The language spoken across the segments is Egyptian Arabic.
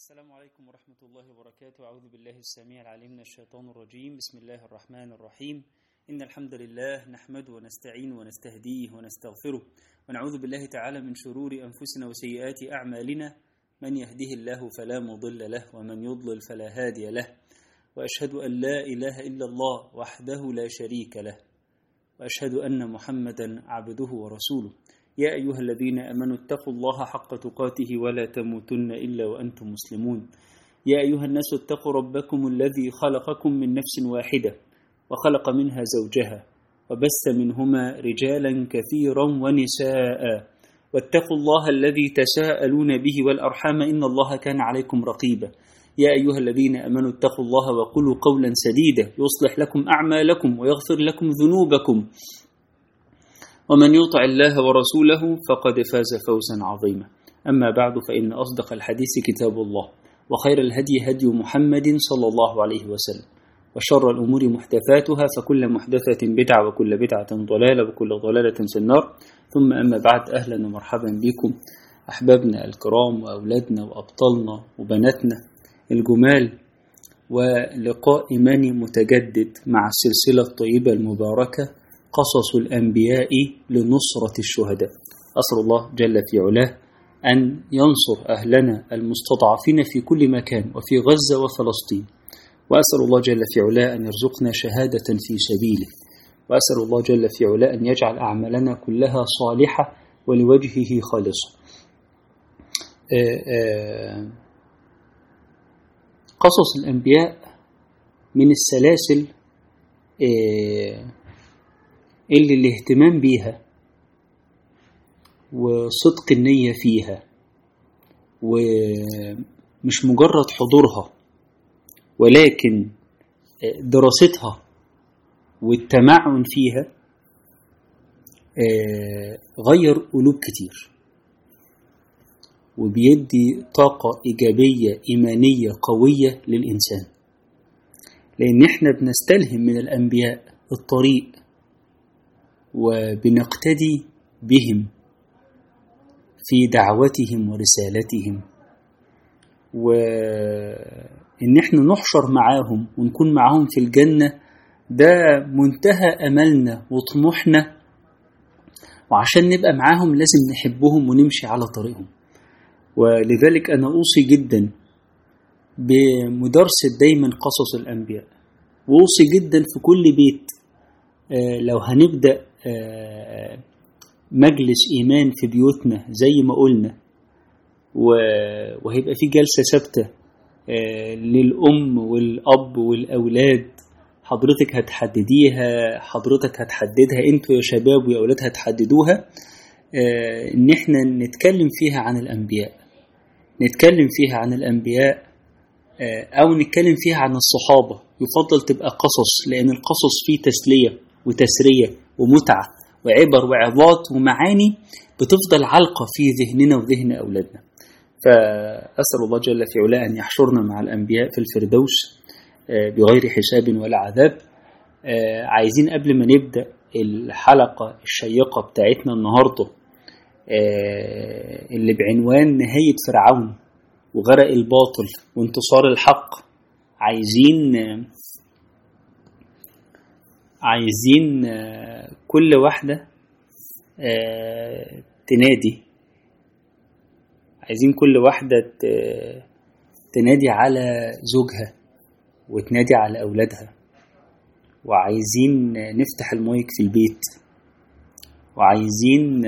السلام عليكم ورحمة الله وبركاته أعوذ بالله السميع العليم من الشيطان الرجيم بسم الله الرحمن الرحيم إن الحمد لله نحمده ونستعين ونستهديه ونستغفره ونعوذ بالله تعالى من شرور أنفسنا وسيئات أعمالنا من يهده الله فلا مضل له ومن يضلل فلا هادي له وأشهد أن لا إله إلا الله وحده لا شريك له وأشهد أن محمدا عبده ورسوله يا أيها الذين أمنوا اتقوا الله حق تقاته ولا تموتن إلا وأنتم مسلمون يا أيها الناس اتقوا ربكم الذي خلقكم من نفس واحدة وخلق منها زوجها وبث منهما رجالا كثيرا ونساء واتقوا الله الذي تساءلون به والأرحام إن الله كان عليكم رقيبا يا أيها الذين أمنوا اتقوا الله وقولوا قولا سديدا يصلح لكم أعمالكم ويغفر لكم ذنوبكم ومن يطع الله ورسوله فقد فاز فوزا عظيما أما بعد فإن أصدق الحديث كتاب الله وخير الهدي هدي محمد صلى الله عليه وسلم وشر الأمور محدثاتها فكل محدثة بدعة وكل بدعة ضلالة وكل ضلالة في النار ثم أما بعد أهلا ومرحبا بكم أحبابنا الكرام وأولادنا وأبطالنا وبناتنا الجمال ولقاء إيماني متجدد مع السلسلة الطيبة المباركة قصص الأنبياء لنصرة الشهداء أسأل الله جل في علاه أن ينصر أهلنا المستضعفين في كل مكان وفي غزة وفلسطين وأسأل الله جل في علاه أن يرزقنا شهادة في سبيله وأسأل الله جل في علاه أن يجعل أعمالنا كلها صالحة ولوجهه خالصة قصص الأنبياء من السلاسل اللي الاهتمام بيها وصدق النية فيها ومش مجرد حضورها ولكن دراستها والتمعن فيها غير قلوب كتير وبيدي طاقة إيجابية إيمانية قوية للإنسان لأن إحنا بنستلهم من الأنبياء الطريق وبنقتدي بهم في دعوتهم ورسالتهم وإن احنا نحشر معاهم ونكون معاهم في الجنة ده منتهى أملنا وطموحنا وعشان نبقى معاهم لازم نحبهم ونمشي على طريقهم ولذلك أنا أوصي جدا بمدارسة دايما قصص الأنبياء وأوصي جدا في كل بيت لو هنبدأ مجلس إيمان في بيوتنا زي ما قلنا وهيبقى في جلسة ثابتة للأم والأب والأولاد حضرتك هتحدديها حضرتك هتحددها انتوا يا شباب ويا أولاد هتحددوها إن احنا نتكلم فيها عن الأنبياء نتكلم فيها عن الأنبياء أو نتكلم فيها عن الصحابة يفضل تبقى قصص لأن القصص فيه تسلية وتسرية ومتعة وعبر وعظات ومعاني بتفضل علقة في ذهننا وذهن أولادنا فأسأل الله جل في علاه أن يحشرنا مع الأنبياء في الفردوس بغير حساب ولا عذاب عايزين قبل ما نبدأ الحلقة الشيقة بتاعتنا النهاردة اللي بعنوان نهاية فرعون وغرق الباطل وانتصار الحق عايزين عايزين كل واحدة تنادي عايزين كل واحدة تنادي على زوجها وتنادي على أولادها وعايزين نفتح المايك في البيت وعايزين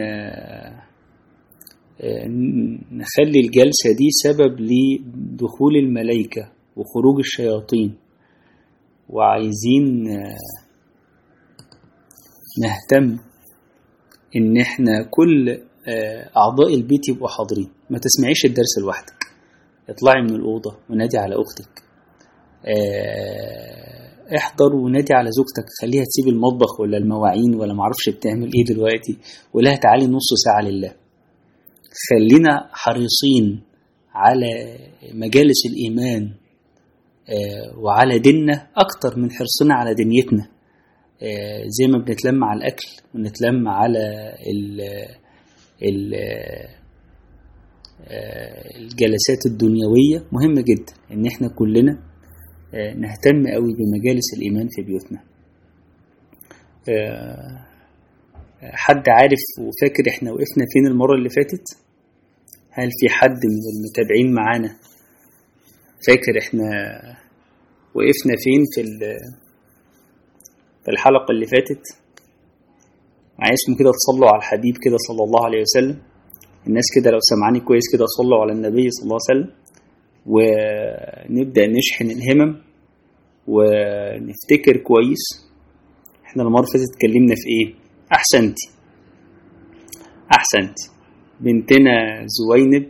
نخلي الجلسة دي سبب لدخول الملائكة وخروج الشياطين وعايزين نهتم ان احنا كل اعضاء البيت يبقوا حاضرين ما تسمعيش الدرس لوحدك اطلعي من الاوضه ونادي على اختك احضر ونادي على زوجتك خليها تسيب المطبخ ولا المواعين ولا معرفش بتعمل ايه دلوقتي ولا تعالي نص ساعه لله خلينا حريصين على مجالس الايمان وعلى ديننا اكتر من حرصنا على دنيتنا زي ما بنتلم على الأكل ونتلم على ال ال الجلسات الدنيوية مهم جدا ان احنا كلنا نهتم قوي بمجالس الإيمان في بيوتنا حد عارف وفاكر احنا وقفنا فين المرة اللي فاتت هل في حد من المتابعين معانا فاكر احنا وقفنا فين في في الحلقة اللي فاتت عايزكم كده تصلوا على الحبيب كده صلى الله عليه وسلم الناس كده لو سمعاني كويس كده صلوا على النبي صلى الله عليه وسلم ونبدأ نشحن الهمم ونفتكر كويس احنا المرة اللي فاتت اتكلمنا في ايه احسنتي احسنتي بنتنا زوينب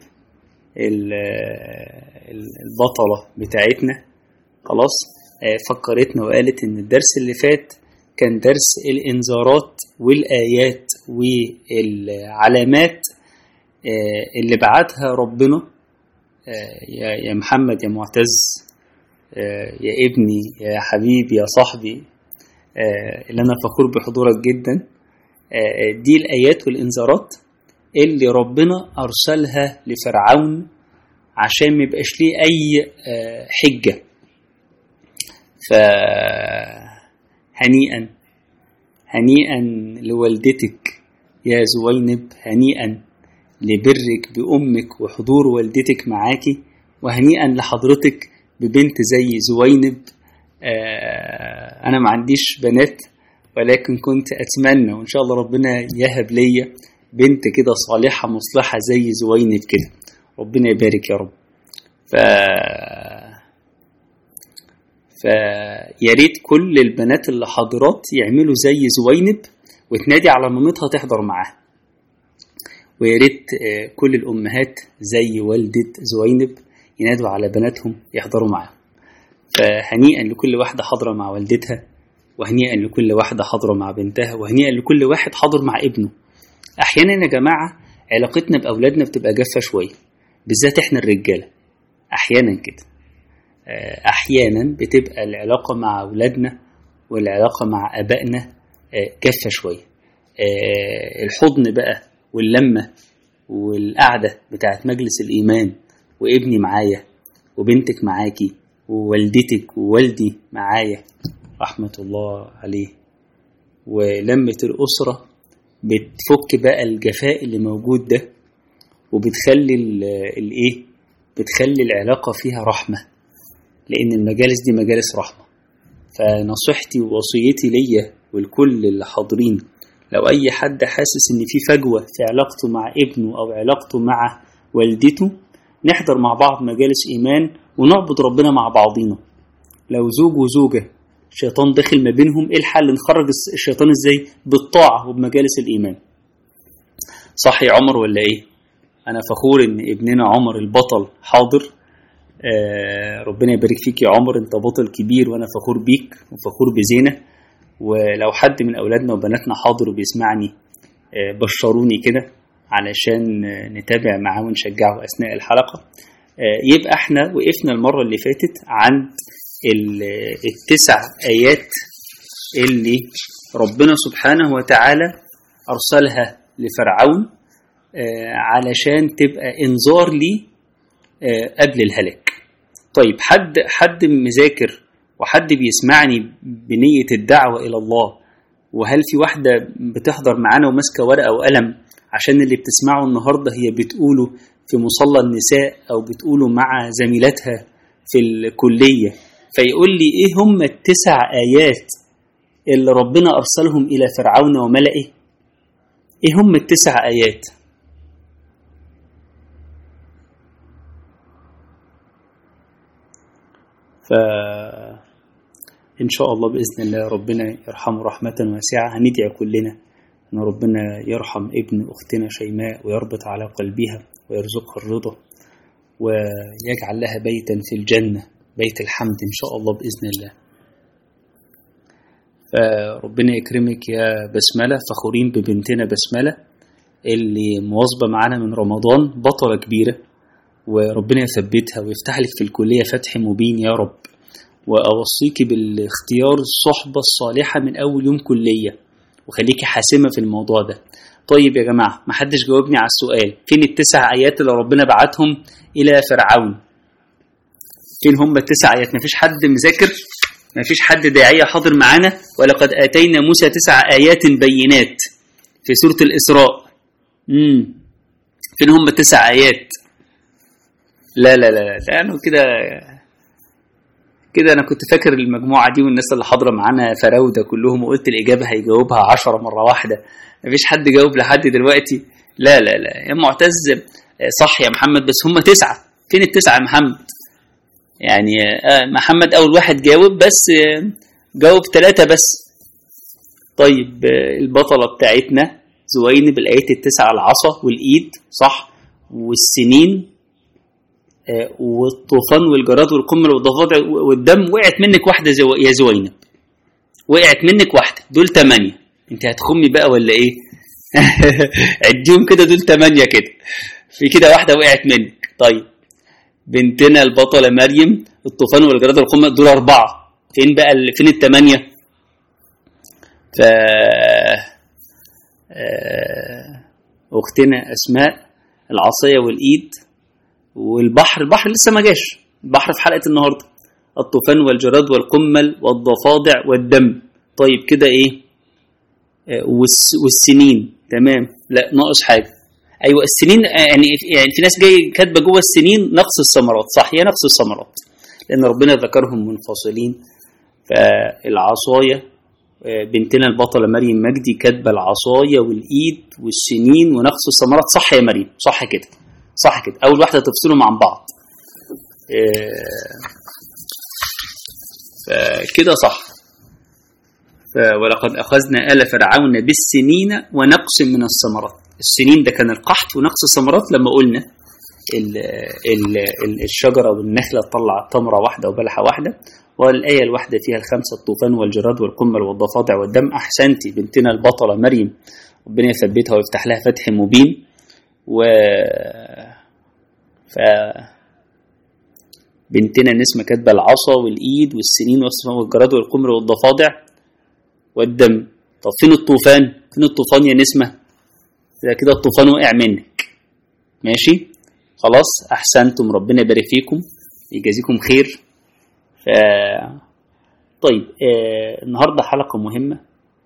البطلة بتاعتنا خلاص فكرتنا وقالت ان الدرس اللي فات كان درس الانذارات والايات والعلامات اللي بعتها ربنا يا محمد يا معتز يا ابني يا حبيبي يا صاحبي اللي انا فخور بحضورك جدا دي الايات والانذارات اللي ربنا ارسلها لفرعون عشان ما يبقاش ليه اي حجه فهنيئا هنيئا لوالدتك يا زوينب هنيئا لبرك بأمك وحضور والدتك معاكي وهنيئا لحضرتك ببنت زي زوينب آه أنا ما عنديش بنات ولكن كنت أتمنى وإن شاء الله ربنا يهب ليا بنت كده صالحة مصلحة زي زوينب كده ربنا يبارك يا رب ف فيا ريت كل البنات اللي حاضرات يعملوا زي زوينب وتنادي على مامتها تحضر معاها ويا ريت كل الامهات زي والده زوينب ينادوا على بناتهم يحضروا معاهم فهنيئا لكل واحده حاضره مع والدتها وهنيئا لكل واحده حاضره مع بنتها وهنيئا لكل واحد حاضر مع ابنه احيانا يا جماعه علاقتنا باولادنا بتبقى جافه شويه بالذات احنا الرجاله احيانا كده احيانا بتبقى العلاقه مع اولادنا والعلاقه مع ابائنا جافه شويه الحضن بقى واللمه والقعده بتاعت مجلس الايمان وابني معايا وبنتك معاكي ووالدتك ووالدي معايا رحمه الله عليه ولمه الاسره بتفك بقى الجفاء اللي موجود ده وبتخلي الايه بتخلي العلاقه فيها رحمه لان المجالس دي مجالس رحمه فنصيحتي ووصيتي ليا والكل اللي حاضرين لو اي حد حاسس ان في فجوه في علاقته مع ابنه او علاقته مع والدته نحضر مع بعض مجالس ايمان ونعبد ربنا مع بعضينا لو زوج وزوجه شيطان داخل ما بينهم ايه الحل نخرج الشيطان ازاي بالطاعه وبمجالس الايمان صح يا عمر ولا ايه انا فخور ان ابننا عمر البطل حاضر آه ربنا يبارك فيك يا عمر انت بطل كبير وانا فخور بيك وفخور بزينه ولو حد من اولادنا وبناتنا حاضر وبيسمعني آه بشروني كده علشان آه نتابع معاه ونشجعه اثناء الحلقه يبقى احنا وقفنا المره اللي فاتت عند التسع ايات اللي ربنا سبحانه وتعالى ارسلها لفرعون علشان تبقى انذار لي قبل الهلاك طيب حد حد مذاكر وحد بيسمعني بنية الدعوة إلى الله وهل في واحدة بتحضر معانا وماسكة ورقة وقلم عشان اللي بتسمعه النهاردة هي بتقوله في مصلى النساء أو بتقوله مع زميلاتها في الكلية فيقول لي إيه هم التسع آيات اللي ربنا أرسلهم إلى فرعون وملئه إيه هم التسع آيات ف إن شاء الله بإذن الله ربنا يرحمه رحمة واسعة هندعي كلنا أن ربنا يرحم ابن أختنا شيماء ويربط على قلبها ويرزقها الرضا ويجعل لها بيتا في الجنة بيت الحمد إن شاء الله بإذن الله فربنا يكرمك يا بسملة فخورين ببنتنا بسملة اللي مواظبة معانا من رمضان بطلة كبيرة وربنا يثبتها ويفتح لك في الكلية فتح مبين يا رب وأوصيك بالاختيار الصحبة الصالحة من أول يوم كلية وخليكي حاسمة في الموضوع ده طيب يا جماعة ما حدش جاوبني على السؤال فين التسع آيات اللي ربنا بعتهم إلى فرعون فين هم التسع آيات ما فيش حد مذاكر ما فيش حد داعية حاضر معانا ولقد آتينا موسى تسع آيات بينات في سورة الإسراء مم. فين هم التسع آيات لا لا لا لا, لا أنا كده كده أنا كنت فاكر المجموعة دي والناس اللي حاضرة معانا فراودة كلهم وقلت الإجابة هيجاوبها عشرة مرة واحدة مفيش حد جاوب لحد دلوقتي لا لا لا يا معتز صح يا محمد بس هم تسعة فين التسعة يا محمد يعني محمد أول واحد جاوب بس جاوب ثلاثة بس طيب البطلة بتاعتنا زوينب الآيات التسعة العصا والإيد صح والسنين والطوفان والجراد والقمل والضفادع والدم وقعت منك واحدة زو... يا زوينب وقعت منك واحدة دول تمانية انت هتخمي بقى ولا ايه عديهم كده دول تمانية كده في كده واحدة وقعت منك طيب بنتنا البطلة مريم الطوفان والجراد والقمل دول أربعة فين بقى ال... فين التمانية ف أختنا أسماء العصاية والإيد والبحر البحر لسه ما جاش البحر في حلقة النهاردة الطوفان والجراد والقمل والضفادع والدم طيب كده ايه آه والسنين تمام لا ناقص حاجة ايوه السنين يعني يعني في ناس جاي كاتبه جوه السنين نقص الثمرات صح هي نقص الثمرات لان ربنا ذكرهم منفصلين فالعصايه بنتنا البطله مريم مجدي كاتبه العصايه والايد والسنين ونقص الثمرات صح يا مريم صح كده صح كده اول واحده تفصلهم عن بعض كده صح ولقد اخذنا ال فرعون بالسنين ونقص من الثمرات السنين ده كان القحط ونقص الثمرات لما قلنا ال ال ال الشجره والنخله تطلع تمره واحده وبلحه واحده والآية الواحدة فيها الخمسة الطوفان والجراد والقمل والضفادع والدم أحسنتي بنتنا البطلة مريم ربنا يثبتها ويفتح لها فتح مبين و ف بنتنا نسمة كاتبة العصا والإيد والسنين والجراد والقمر والضفادع والدم طب فين الطوفان؟ فين الطوفان يا نسمة؟ إذا كده الطوفان وقع منك ماشي؟ خلاص أحسنتم ربنا يبارك فيكم يجازيكم خير ف... طيب آه النهاردة حلقة مهمة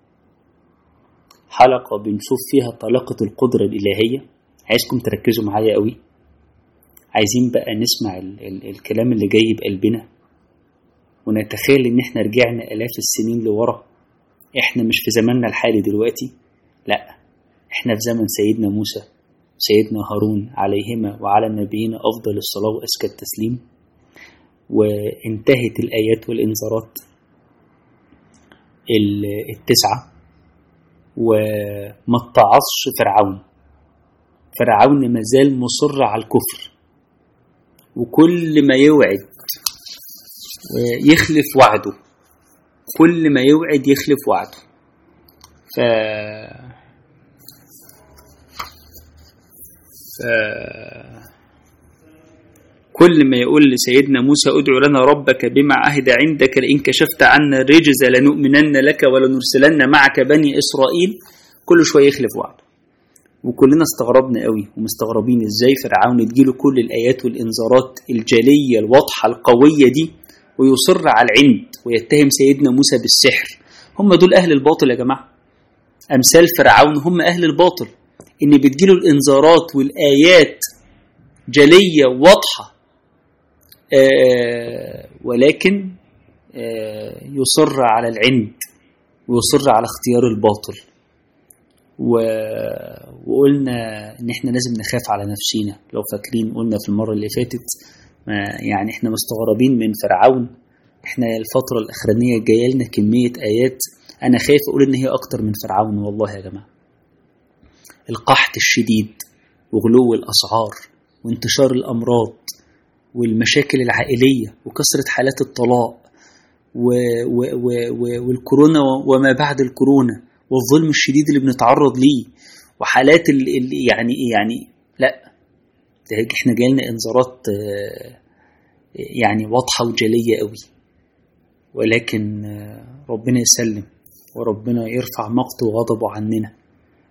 حلقة بنشوف فيها طلاقة القدرة الإلهية عايزكم تركزوا معايا قوي عايزين بقى نسمع ال ال الكلام اللي جاي بقلبنا ونتخيل ان احنا رجعنا الاف السنين لورا احنا مش في زماننا الحالي دلوقتي لا احنا في زمن سيدنا موسى سيدنا هارون عليهما وعلى نبينا افضل الصلاه وازكى التسليم وانتهت الايات والانذارات التسعه وما اتعظش فرعون فرعون مازال مصر على الكفر وكل ما يوعد يخلف وعده كل ما يوعد يخلف وعده ف ف كل ما يقول لسيدنا موسى ادعو لنا ربك بما عهد عندك لئن كشفت عنا الرجز لنؤمنن لك ولنرسلن معك بني اسرائيل كل شويه يخلف وعده وكلنا استغربنا قوي ومستغربين ازاي فرعون تجيله كل الايات والانذارات الجليه الواضحه القويه دي ويصر على العند ويتهم سيدنا موسى بالسحر هم دول اهل الباطل يا جماعه امثال فرعون هم اهل الباطل ان بتجيله الانذارات والايات جليه واضحه آه ولكن آه يصر على العند ويصر على اختيار الباطل و... وقلنا ان احنا لازم نخاف على نفسينا لو فاكرين قلنا في المره اللي فاتت ما يعني احنا مستغربين من فرعون احنا الفتره الاخرانيه جايه لنا كميه ايات انا خايف اقول ان هي اكتر من فرعون والله يا جماعه القحط الشديد وغلو الاسعار وانتشار الامراض والمشاكل العائليه وكثره حالات الطلاق و... و... و... و... والكورونا وما بعد الكورونا والظلم الشديد اللي بنتعرض ليه وحالات اللي يعني يعني لا ده احنا جايلنا انذارات يعني واضحه وجليه قوي ولكن ربنا يسلم وربنا يرفع مقته وغضبه عننا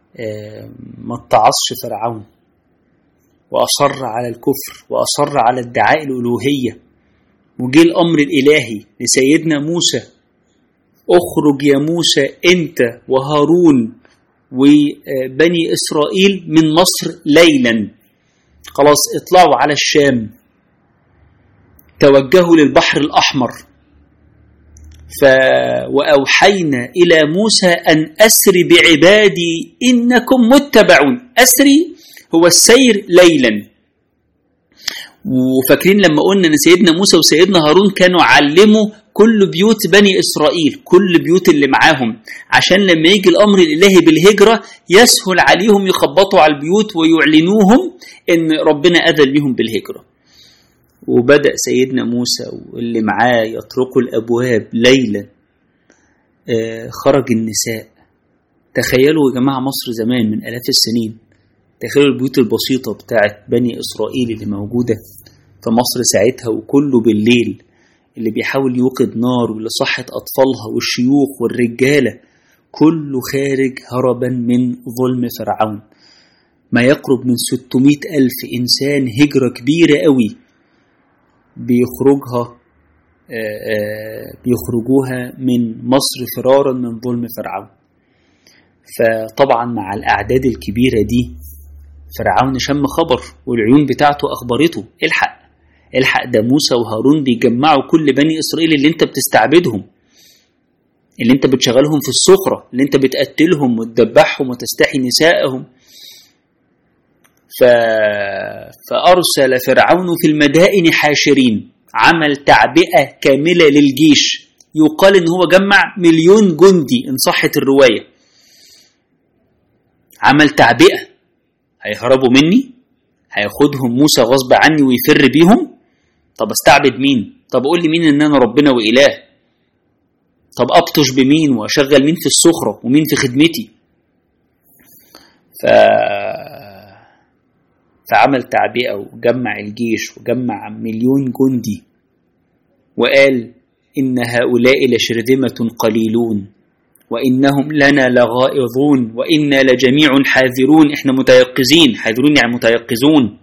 آه، ما اتعظش فرعون وأصر على الكفر وأصر على ادعاء الألوهية وجه الأمر الإلهي لسيدنا موسى اخرج يا موسى أنت وهارون وبني إسرائيل من مصر ليلا خلاص اطلعوا على الشام توجهوا للبحر الأحمر ف وأوحينا إلى موسى أن أسر بعبادي إنكم متبعون أسري هو السير ليلا وفاكرين لما قلنا ان سيدنا موسى وسيدنا هارون كانوا علموا كل بيوت بني اسرائيل كل بيوت اللي معاهم عشان لما يجي الامر الالهي بالهجره يسهل عليهم يخبطوا على البيوت ويعلنوهم ان ربنا اذن لهم بالهجره وبدا سيدنا موسى واللي معاه يطرقوا الابواب ليلا آه خرج النساء تخيلوا يا جماعه مصر زمان من الاف السنين تخيلوا البيوت البسيطة بتاعت بني إسرائيل اللي موجودة في مصر ساعتها وكله بالليل اللي بيحاول يوقد نار واللي صحت أطفالها والشيوخ والرجالة كله خارج هربا من ظلم فرعون ما يقرب من 600 ألف إنسان هجرة كبيرة قوي بيخرجها بيخرجوها من مصر فرارا من ظلم فرعون فطبعا مع الأعداد الكبيرة دي فرعون شم خبر والعيون بتاعته أخبرته الحق الحق ده موسى وهارون بيجمعوا كل بني إسرائيل اللي انت بتستعبدهم اللي انت بتشغلهم في السخرة اللي انت بتقتلهم وتذبحهم وتستحي نسائهم ف... فأرسل فرعون في المدائن حاشرين عمل تعبئة كاملة للجيش يقال ان هو جمع مليون جندي ان صحت الرواية عمل تعبئة هيهربوا مني هياخدهم موسى غصب عني ويفر بيهم طب استعبد مين طب قول لي مين ان انا ربنا واله طب ابطش بمين واشغل مين في السخره ومين في خدمتي ف فعمل تعبئه وجمع الجيش وجمع مليون جندي وقال ان هؤلاء لشرذمه قليلون وإنهم لنا لغائظون وإنا لجميع حاذرون إحنا متيقظين حاذرون يعني متيقظون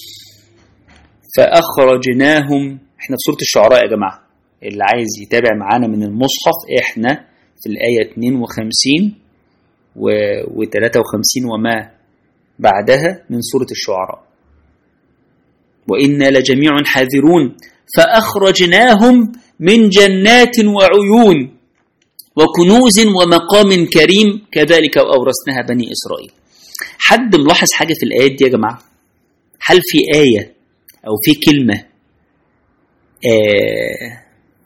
فأخرجناهم إحنا في سورة الشعراء يا جماعة اللي عايز يتابع معانا من المصحف إحنا في الآية 52 و 53 وما بعدها من سورة الشعراء وإنا لجميع حاذرون فأخرجناهم من جنات وعيون وكنوز ومقام كريم كذلك وأورثناها بني إسرائيل حد ملاحظ حاجة في الآيات دي يا جماعة هل في آية أو في كلمة آه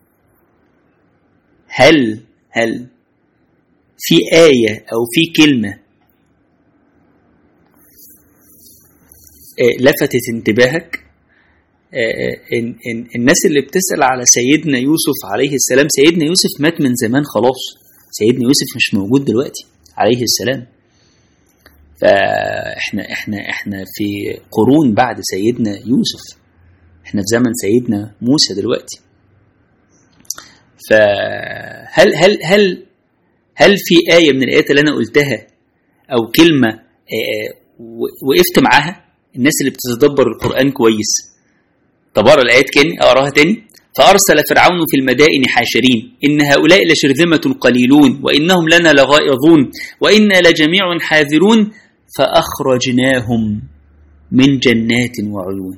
هل هل في آية أو في كلمة آه لفتت انتباهك آه إن إن الناس اللي بتسأل على سيدنا يوسف عليه السلام سيدنا يوسف مات من زمان خلاص سيدنا يوسف مش موجود دلوقتي عليه السلام فاحنا احنا احنا في قرون بعد سيدنا يوسف احنا في زمن سيدنا موسى دلوقتي فهل هل هل هل في آية من الآيات اللي أنا قلتها أو كلمة وقفت معاها الناس اللي بتتدبر القرآن كويس طب أقرأ الآيات تاني أقراها تاني فأرسل فرعون في المدائن حاشرين إن هؤلاء لشرذمة قليلون وإنهم لنا لغائظون وإنا لجميع حاذرون فأخرجناهم من جنات وعيون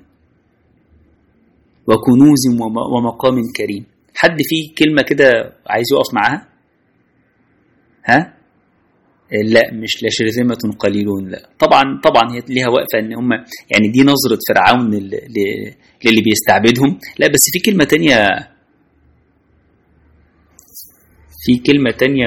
وكنوز ومقام كريم حد فيه كلمة كده عايز يقف معاها ها لا مش لشرذمة قليلون لا طبعا طبعا هي ليها وقفة ان هم يعني دي نظرة فرعون للي بيستعبدهم لا بس في كلمة تانية في كلمة تانية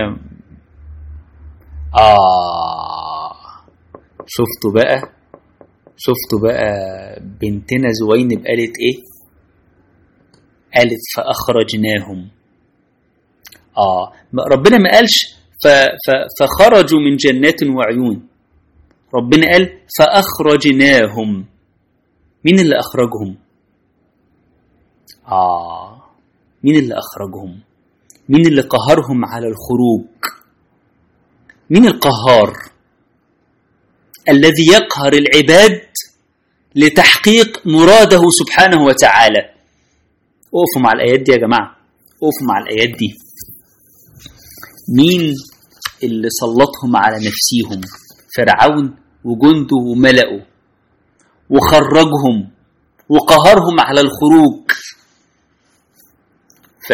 آه شفتوا بقى شفتوا بقى بنتنا زوينب قالت ايه قالت فأخرجناهم آه ربنا ما قالش فخرجوا من جنات وعيون ربنا قال فأخرجناهم مين اللي أخرجهم آه مين اللي أخرجهم مين اللي قهرهم على الخروج مين القهار الذي يقهر العباد لتحقيق مراده سبحانه وتعالى وقفوا مع الآيات دي يا جماعة وقفوا مع الآيات دي مين اللي سلطهم على نفسيهم فرعون وجنده وملأه وخرجهم وقهرهم على الخروج ف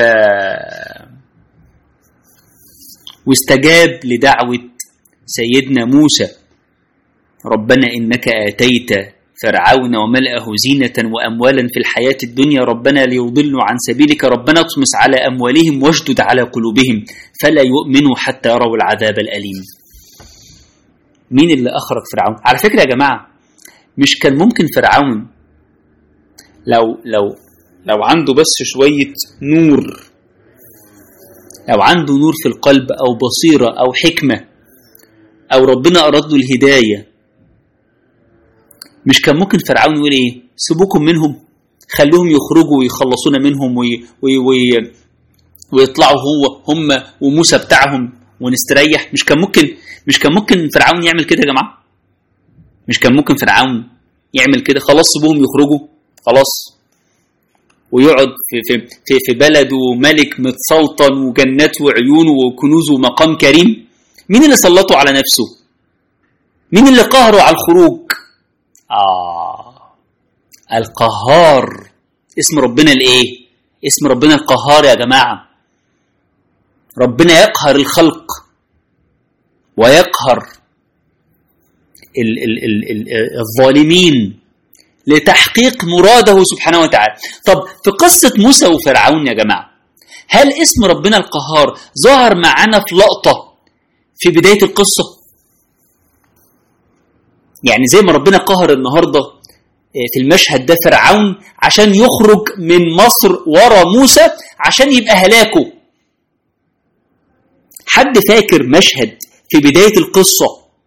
واستجاب لدعوة سيدنا موسى ربنا إنك آتيت فرعون وملأه زينة وأموالا في الحياة الدنيا ربنا ليضلوا عن سبيلك ربنا اطمس على أموالهم واشدد على قلوبهم فلا يؤمنوا حتى يروا العذاب الأليم مين اللي أخرج فرعون على فكرة يا جماعة مش كان ممكن فرعون لو لو لو عنده بس شوية نور لو عنده نور في القلب أو بصيرة أو حكمة أو ربنا أراد له الهداية مش كان ممكن فرعون يقول إيه سيبوكم منهم خلوهم يخرجوا ويخلصونا منهم وي وي وي ويطلعوا هو هم وموسى بتاعهم ونستريح مش كان ممكن مش كان ممكن فرعون يعمل كده يا جماعه مش كان ممكن فرعون يعمل كده خلاص سيبوهم يخرجوا خلاص ويقعد في في في, في بلده ملك متسلطن وجنات وعيون وكنوز ومقام كريم مين اللي سلطه على نفسه مين اللي قهره على الخروج آه القهار اسم ربنا الايه اسم ربنا القهار يا جماعة ربنا يقهر الخلق ويقهر ال ال ال ال الظالمين لتحقيق مراده سبحانه وتعالى طب في قصة موسى وفرعون يا جماعة هل اسم ربنا القهار ظهر معانا في لقطة في بداية القصة يعني زي ما ربنا قهر النهاردة في المشهد ده فرعون عشان يخرج من مصر ورا موسى عشان يبقى هلاكه حد فاكر مشهد في بداية القصة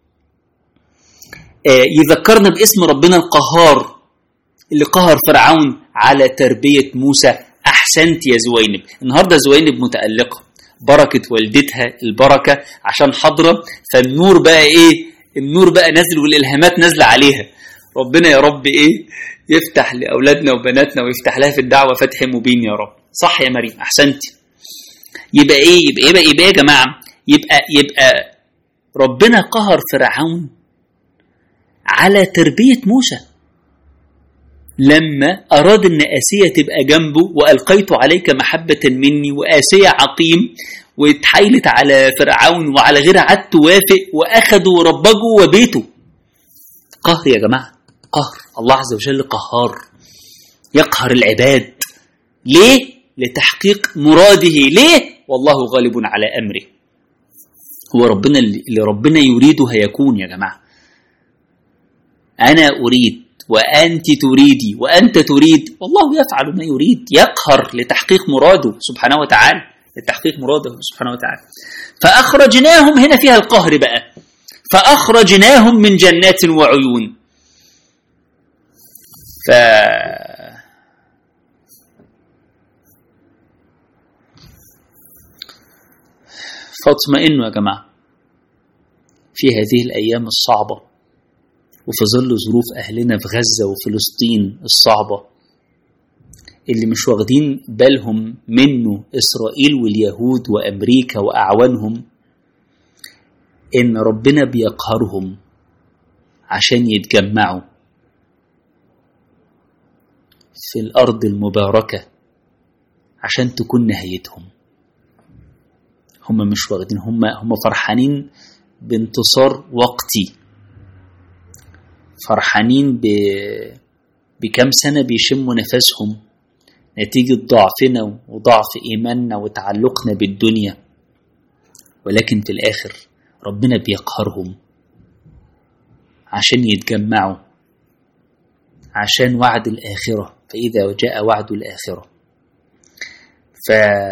يذكرنا باسم ربنا القهار اللي قهر فرعون على تربية موسى أحسنت يا زوينب النهاردة زوينب متألقة بركة والدتها البركة عشان حضرة فالنور بقى إيه النور بقى نازل والإلهامات نازلة عليها ربنا يا رب إيه يفتح لأولادنا وبناتنا ويفتح لها في الدعوة فتح مبين يا رب صح يا مريم أحسنتي يبقى إيه يبقى يبقى, يبقى يا جماعة يبقى يبقى ربنا قهر فرعون على تربية موسى لما أراد أن آسية تبقى جنبه وألقيت عليك محبة مني وآسية عقيم واتحايلت على فرعون وعلى غيرها عاد توافق وأخذوا ربجوا وبيته قهر يا جماعة قهر الله عز وجل قهار يقهر العباد ليه؟ لتحقيق مراده ليه؟ والله غالب على أمره هو ربنا اللي ربنا يريده هيكون يا جماعة أنا أريد وأنت تريدي وأنت تريد والله يفعل ما يريد يقهر لتحقيق مراده سبحانه وتعالى لتحقيق مراده سبحانه وتعالى فأخرجناهم هنا فيها القهر بقى فأخرجناهم من جنات وعيون ف فاطمئنوا يا جماعة في هذه الأيام الصعبة وفي ظل ظروف أهلنا في غزة وفلسطين الصعبة اللي مش واخدين بالهم منه إسرائيل واليهود وأمريكا وأعوانهم إن ربنا بيقهرهم عشان يتجمعوا في الأرض المباركة عشان تكون نهايتهم هم مش واخدين هم هم فرحانين بانتصار وقتي فرحانين ب... بكم سنة بيشموا نفسهم نتيجة ضعفنا وضعف إيماننا وتعلقنا بالدنيا ولكن في الآخر ربنا بيقهرهم عشان يتجمعوا عشان وعد الآخرة فإذا جاء وعد الآخرة ف...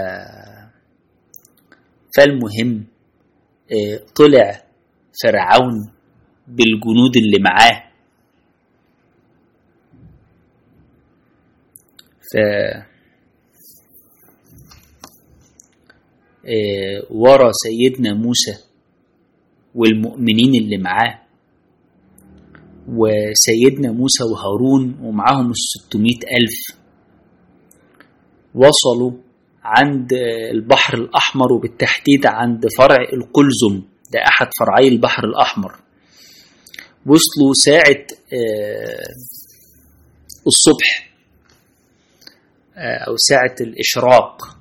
فالمهم طلع فرعون بالجنود اللي معاه ف ورا سيدنا موسى والمؤمنين اللي معاه وسيدنا موسى وهارون ومعاهم الستمائة ألف وصلوا عند البحر الأحمر وبالتحديد عند فرع القلزم ده أحد فرعي البحر الأحمر وصلوا ساعة الصبح أو ساعة الإشراق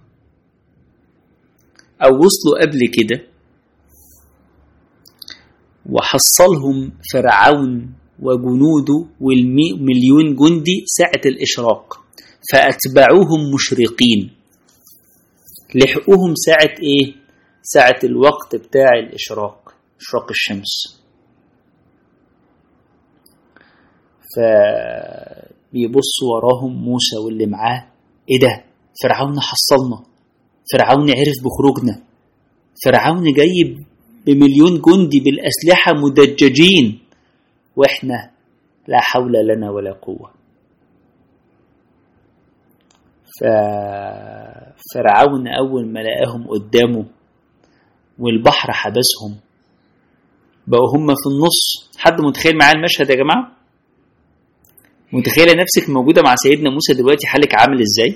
أو وصلوا قبل كده وحصلهم فرعون وجنوده والمليون جندي ساعة الإشراق فأتبعوهم مشرقين لحقوهم ساعة إيه؟ ساعة الوقت بتاع الإشراق إشراق الشمس فبيبص وراهم موسى واللي معاه إيه ده؟ فرعون حصلنا فرعون عرف بخروجنا فرعون جاي بمليون جندي بالأسلحة مدججين وإحنا لا حول لنا ولا قوة ففرعون أول ما لقاهم قدامه والبحر حبسهم بقوا هم في النص حد متخيل معايا المشهد يا جماعة متخيلة نفسك موجودة مع سيدنا موسى دلوقتي حالك عامل ازاي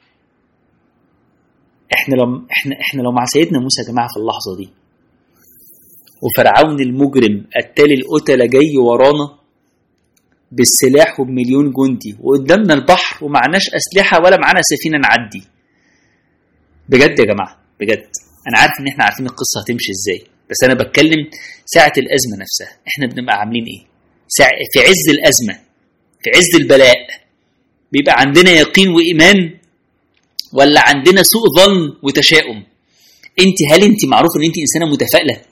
احنا لو احنا احنا لو مع سيدنا موسى يا جماعة في اللحظة دي وفرعون المجرم التالي القتلة جاي ورانا بالسلاح وبمليون جندي وقدامنا البحر ومعناش أسلحة ولا معانا سفينة نعدي بجد يا جماعة بجد أنا عارف إن إحنا عارفين القصة هتمشي إزاي بس أنا بتكلم ساعة الأزمة نفسها إحنا بنبقى عاملين إيه ساعة في عز الأزمة في عز البلاء بيبقى عندنا يقين وإيمان ولا عندنا سوء ظن وتشاؤم انت هل انت معروف ان انت انسانه متفائله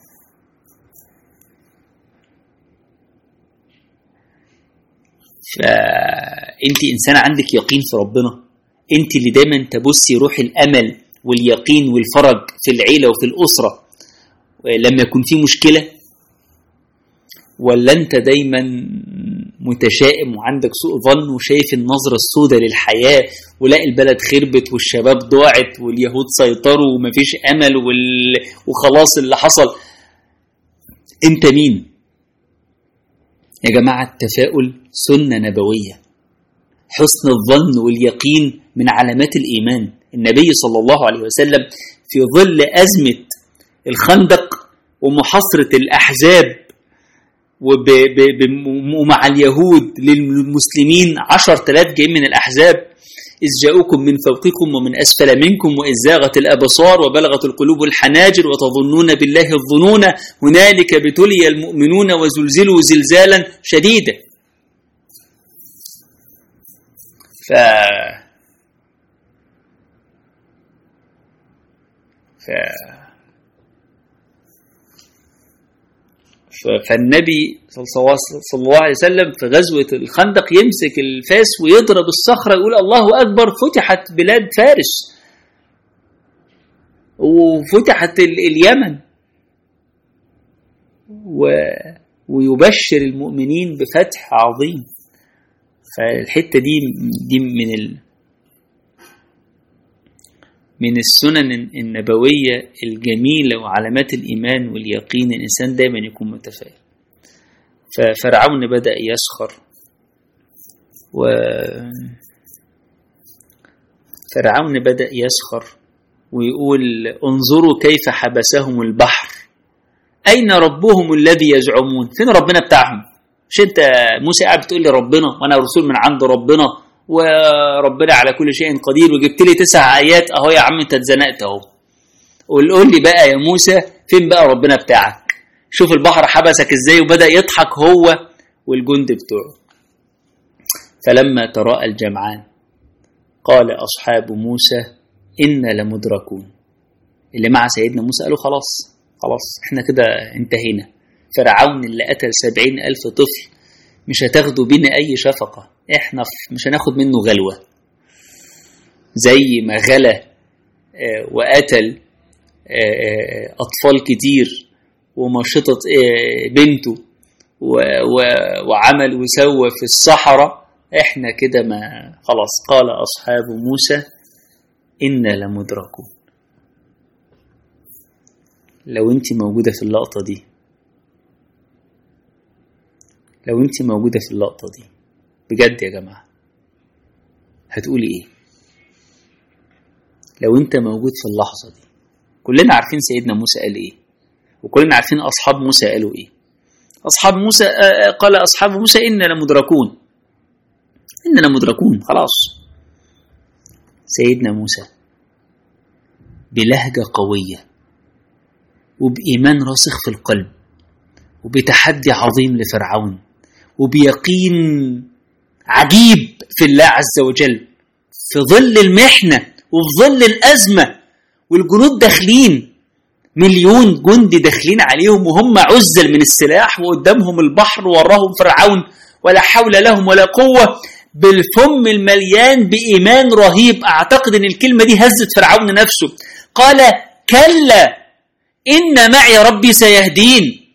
فانت انسانه عندك يقين في ربنا انت اللي دايما تبثي روح الامل واليقين والفرج في العيله وفي الاسره لما يكون في مشكله ولا انت دايما متشائم وعندك سوء ظن وشايف النظره السوداء للحياه ولاقي البلد خربت والشباب ضاعت واليهود سيطروا ومفيش امل وال... وخلاص اللي حصل انت مين يا جماعه التفاؤل سنه نبويه حسن الظن واليقين من علامات الايمان النبي صلى الله عليه وسلم في ظل ازمه الخندق ومحاصره الاحزاب وب... ب... ب... ومع اليهود للمسلمين عشر تلاف جايين من الأحزاب إذ جاءوكم من فوقكم ومن أسفل منكم وإذ زاغت الأبصار وبلغت القلوب الحناجر وتظنون بالله الظنون هنالك ابتلي المؤمنون وزلزلوا زلزالا شديدا ف ف فالنبي صلى الله عليه وسلم في غزوة الخندق يمسك الفاس ويضرب الصخرة يقول الله أكبر فتحت بلاد فارس وفتحت اليمن و ويبشر المؤمنين بفتح عظيم فالحتة دي دي من ال من السنن النبوية الجميلة وعلامات الإيمان واليقين الإنسان دايما يكون متفائل ففرعون بدأ يسخر و فرعون بدأ يسخر ويقول انظروا كيف حبسهم البحر أين ربهم الذي يزعمون فين ربنا بتاعهم مش انت موسى قاعد بتقول لي ربنا وانا رسول من عند ربنا وربنا على كل شيء قدير وجبت لي تسع ايات اهو يا عم انت اتزنقت اهو قول لي بقى يا موسى فين بقى ربنا بتاعك شوف البحر حبسك ازاي وبدا يضحك هو والجند بتوعه فلما تراءى الجمعان قال اصحاب موسى انا لمدركون اللي مع سيدنا موسى قالوا خلاص خلاص احنا كده انتهينا فرعون اللي قتل سبعين ألف طفل مش هتاخدوا بينا أي شفقة احنا مش هناخد منه غلوة زي ما غلا وقتل أطفال كتير ومشطت بنته وعمل وسوى في الصحراء احنا كده ما خلاص قال أصحاب موسى إنا لمدركون لو انت موجودة في اللقطة دي لو انت موجودة في اللقطة دي بجد يا جماعة هتقولي ايه لو انت موجود في اللحظة دي كلنا عارفين سيدنا موسى قال ايه وكلنا عارفين اصحاب موسى قالوا ايه اصحاب موسى قال اصحاب موسى اننا لمدركون اننا مدركون خلاص سيدنا موسى بلهجة قوية وبإيمان راسخ في القلب وبتحدي عظيم لفرعون وبيقين عجيب في الله عز وجل في ظل المحنة وفي ظل الأزمة والجنود داخلين مليون جندي داخلين عليهم وهم عزل من السلاح وقدامهم البحر وراهم فرعون ولا حول لهم ولا قوة بالفم المليان بإيمان رهيب أعتقد أن الكلمة دي هزت فرعون نفسه قال كلا إن معي ربي سيهدين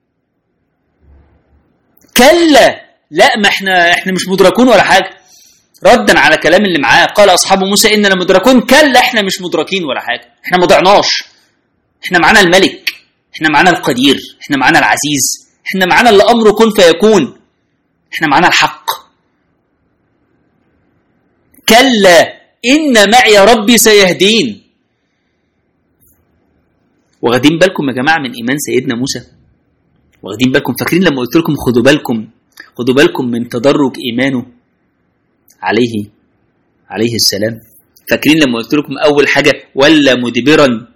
كلا لا ما احنا احنا مش مدركون ولا حاجة ردا على كلام اللي معاه قال أصحاب موسى إننا مدركون كلا احنا مش مدركين ولا حاجة احنا ما ضعناش احنا معانا الملك احنا معانا القدير احنا معانا العزيز احنا معانا اللي أمره كن فيكون احنا معانا الحق كلا إن معي ربي سيهدين واخدين بالكم يا جماعة من إيمان سيدنا موسى واخدين بالكم فاكرين لما قلت لكم خدوا بالكم خدوا بالكم من تدرج إيمانه عليه عليه السلام فاكرين لما قلت لكم أول حاجة ولا مدبرا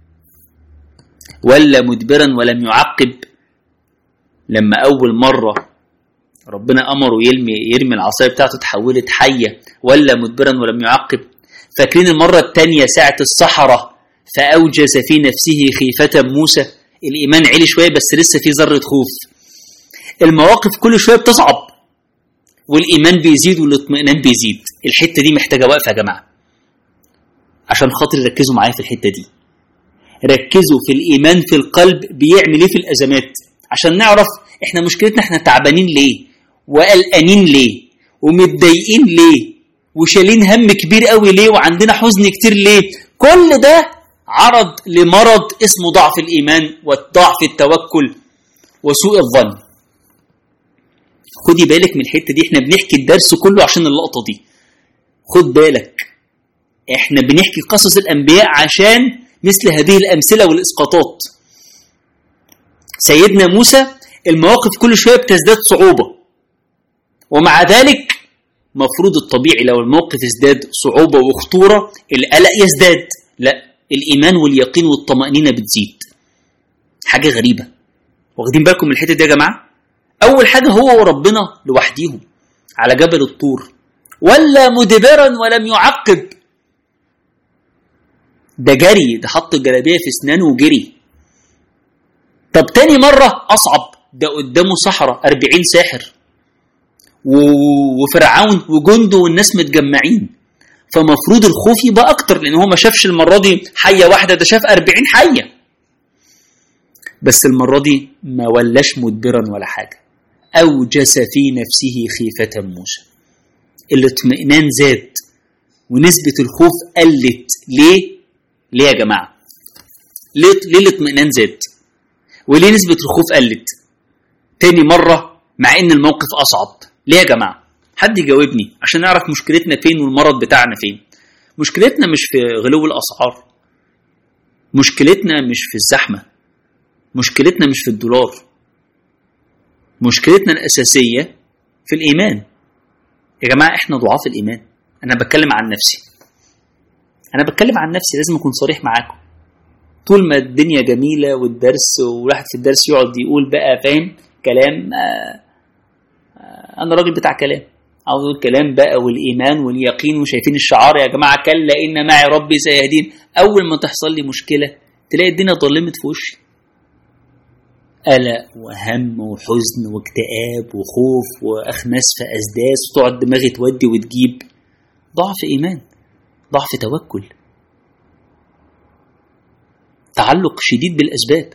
ولا مدبرا ولم يعقب لما أول مرة ربنا أمره يرمي يرمي العصاية بتاعته تحولت حية ولا مدبرا ولم يعقب فاكرين المرة الثانية ساعة الصحراء فأوجس في نفسه خيفة موسى الإيمان عالي شوية بس لسه في ذرة خوف المواقف كل شوية بتصعب والإيمان بيزيد والاطمئنان بيزيد الحتة دي محتاجة وقفة يا جماعة عشان خاطر ركزوا معايا في الحتة دي ركزوا في الإيمان في القلب بيعمل إيه في الأزمات عشان نعرف إحنا مشكلتنا إحنا تعبانين ليه وقلقانين ليه ومتضايقين ليه وشايلين هم كبير قوي ليه وعندنا حزن كتير ليه كل ده عرض لمرض اسمه ضعف الإيمان وضعف التوكل وسوء الظن خدي بالك من الحتة دي احنا بنحكي الدرس كله عشان اللقطة دي خد بالك احنا بنحكي قصص الأنبياء عشان مثل هذه الأمثلة والإسقاطات سيدنا موسى المواقف كل شوية بتزداد صعوبة ومع ذلك مفروض الطبيعي لو الموقف ازداد صعوبة وخطورة القلق يزداد لا الإيمان واليقين والطمأنينة بتزيد حاجة غريبة واخدين بالكم من الحتة دي يا جماعة أول حاجة هو وربنا لوحديهم على جبل الطور ولا مدبرا ولم يعقب ده جري ده حط الجلابية في اسنانه وجري طب تاني مرة أصعب ده قدامه صحراء أربعين ساحر وفرعون وجنده والناس متجمعين فمفروض الخوف يبقى اكتر لان هو ما شافش المره دي حيه واحده ده شاف 40 حيه بس المره دي ما ولاش مدبرا ولا حاجه اوجس في نفسه خيفه موسى الاطمئنان زاد ونسبه الخوف قلت ليه ليه يا جماعه ليه ليه الاطمئنان زاد وليه نسبه الخوف قلت تاني مره مع ان الموقف اصعب ليه يا جماعه حد يجاوبني عشان نعرف مشكلتنا فين والمرض بتاعنا فين مشكلتنا مش في غلو الاسعار مشكلتنا مش في الزحمه مشكلتنا مش في الدولار مشكلتنا الاساسيه في الايمان يا جماعه احنا ضعاف الايمان انا بتكلم عن نفسي انا بتكلم عن نفسي لازم اكون صريح معاكم طول ما الدنيا جميله والدرس والواحد في الدرس يقعد يقول بقى فاهم كلام آه انا راجل بتاع كلام عاوز اقول كلام بقى والايمان واليقين وشايفين الشعار يا جماعه كلا ان معي ربي سيهدين اول ما تحصل لي مشكله تلاقي الدنيا ظلمت في وشي قلق وهم وحزن واكتئاب وخوف واخماس في اسداس وتقعد دماغي تودي وتجيب ضعف ايمان ضعف توكل تعلق شديد بالاسباب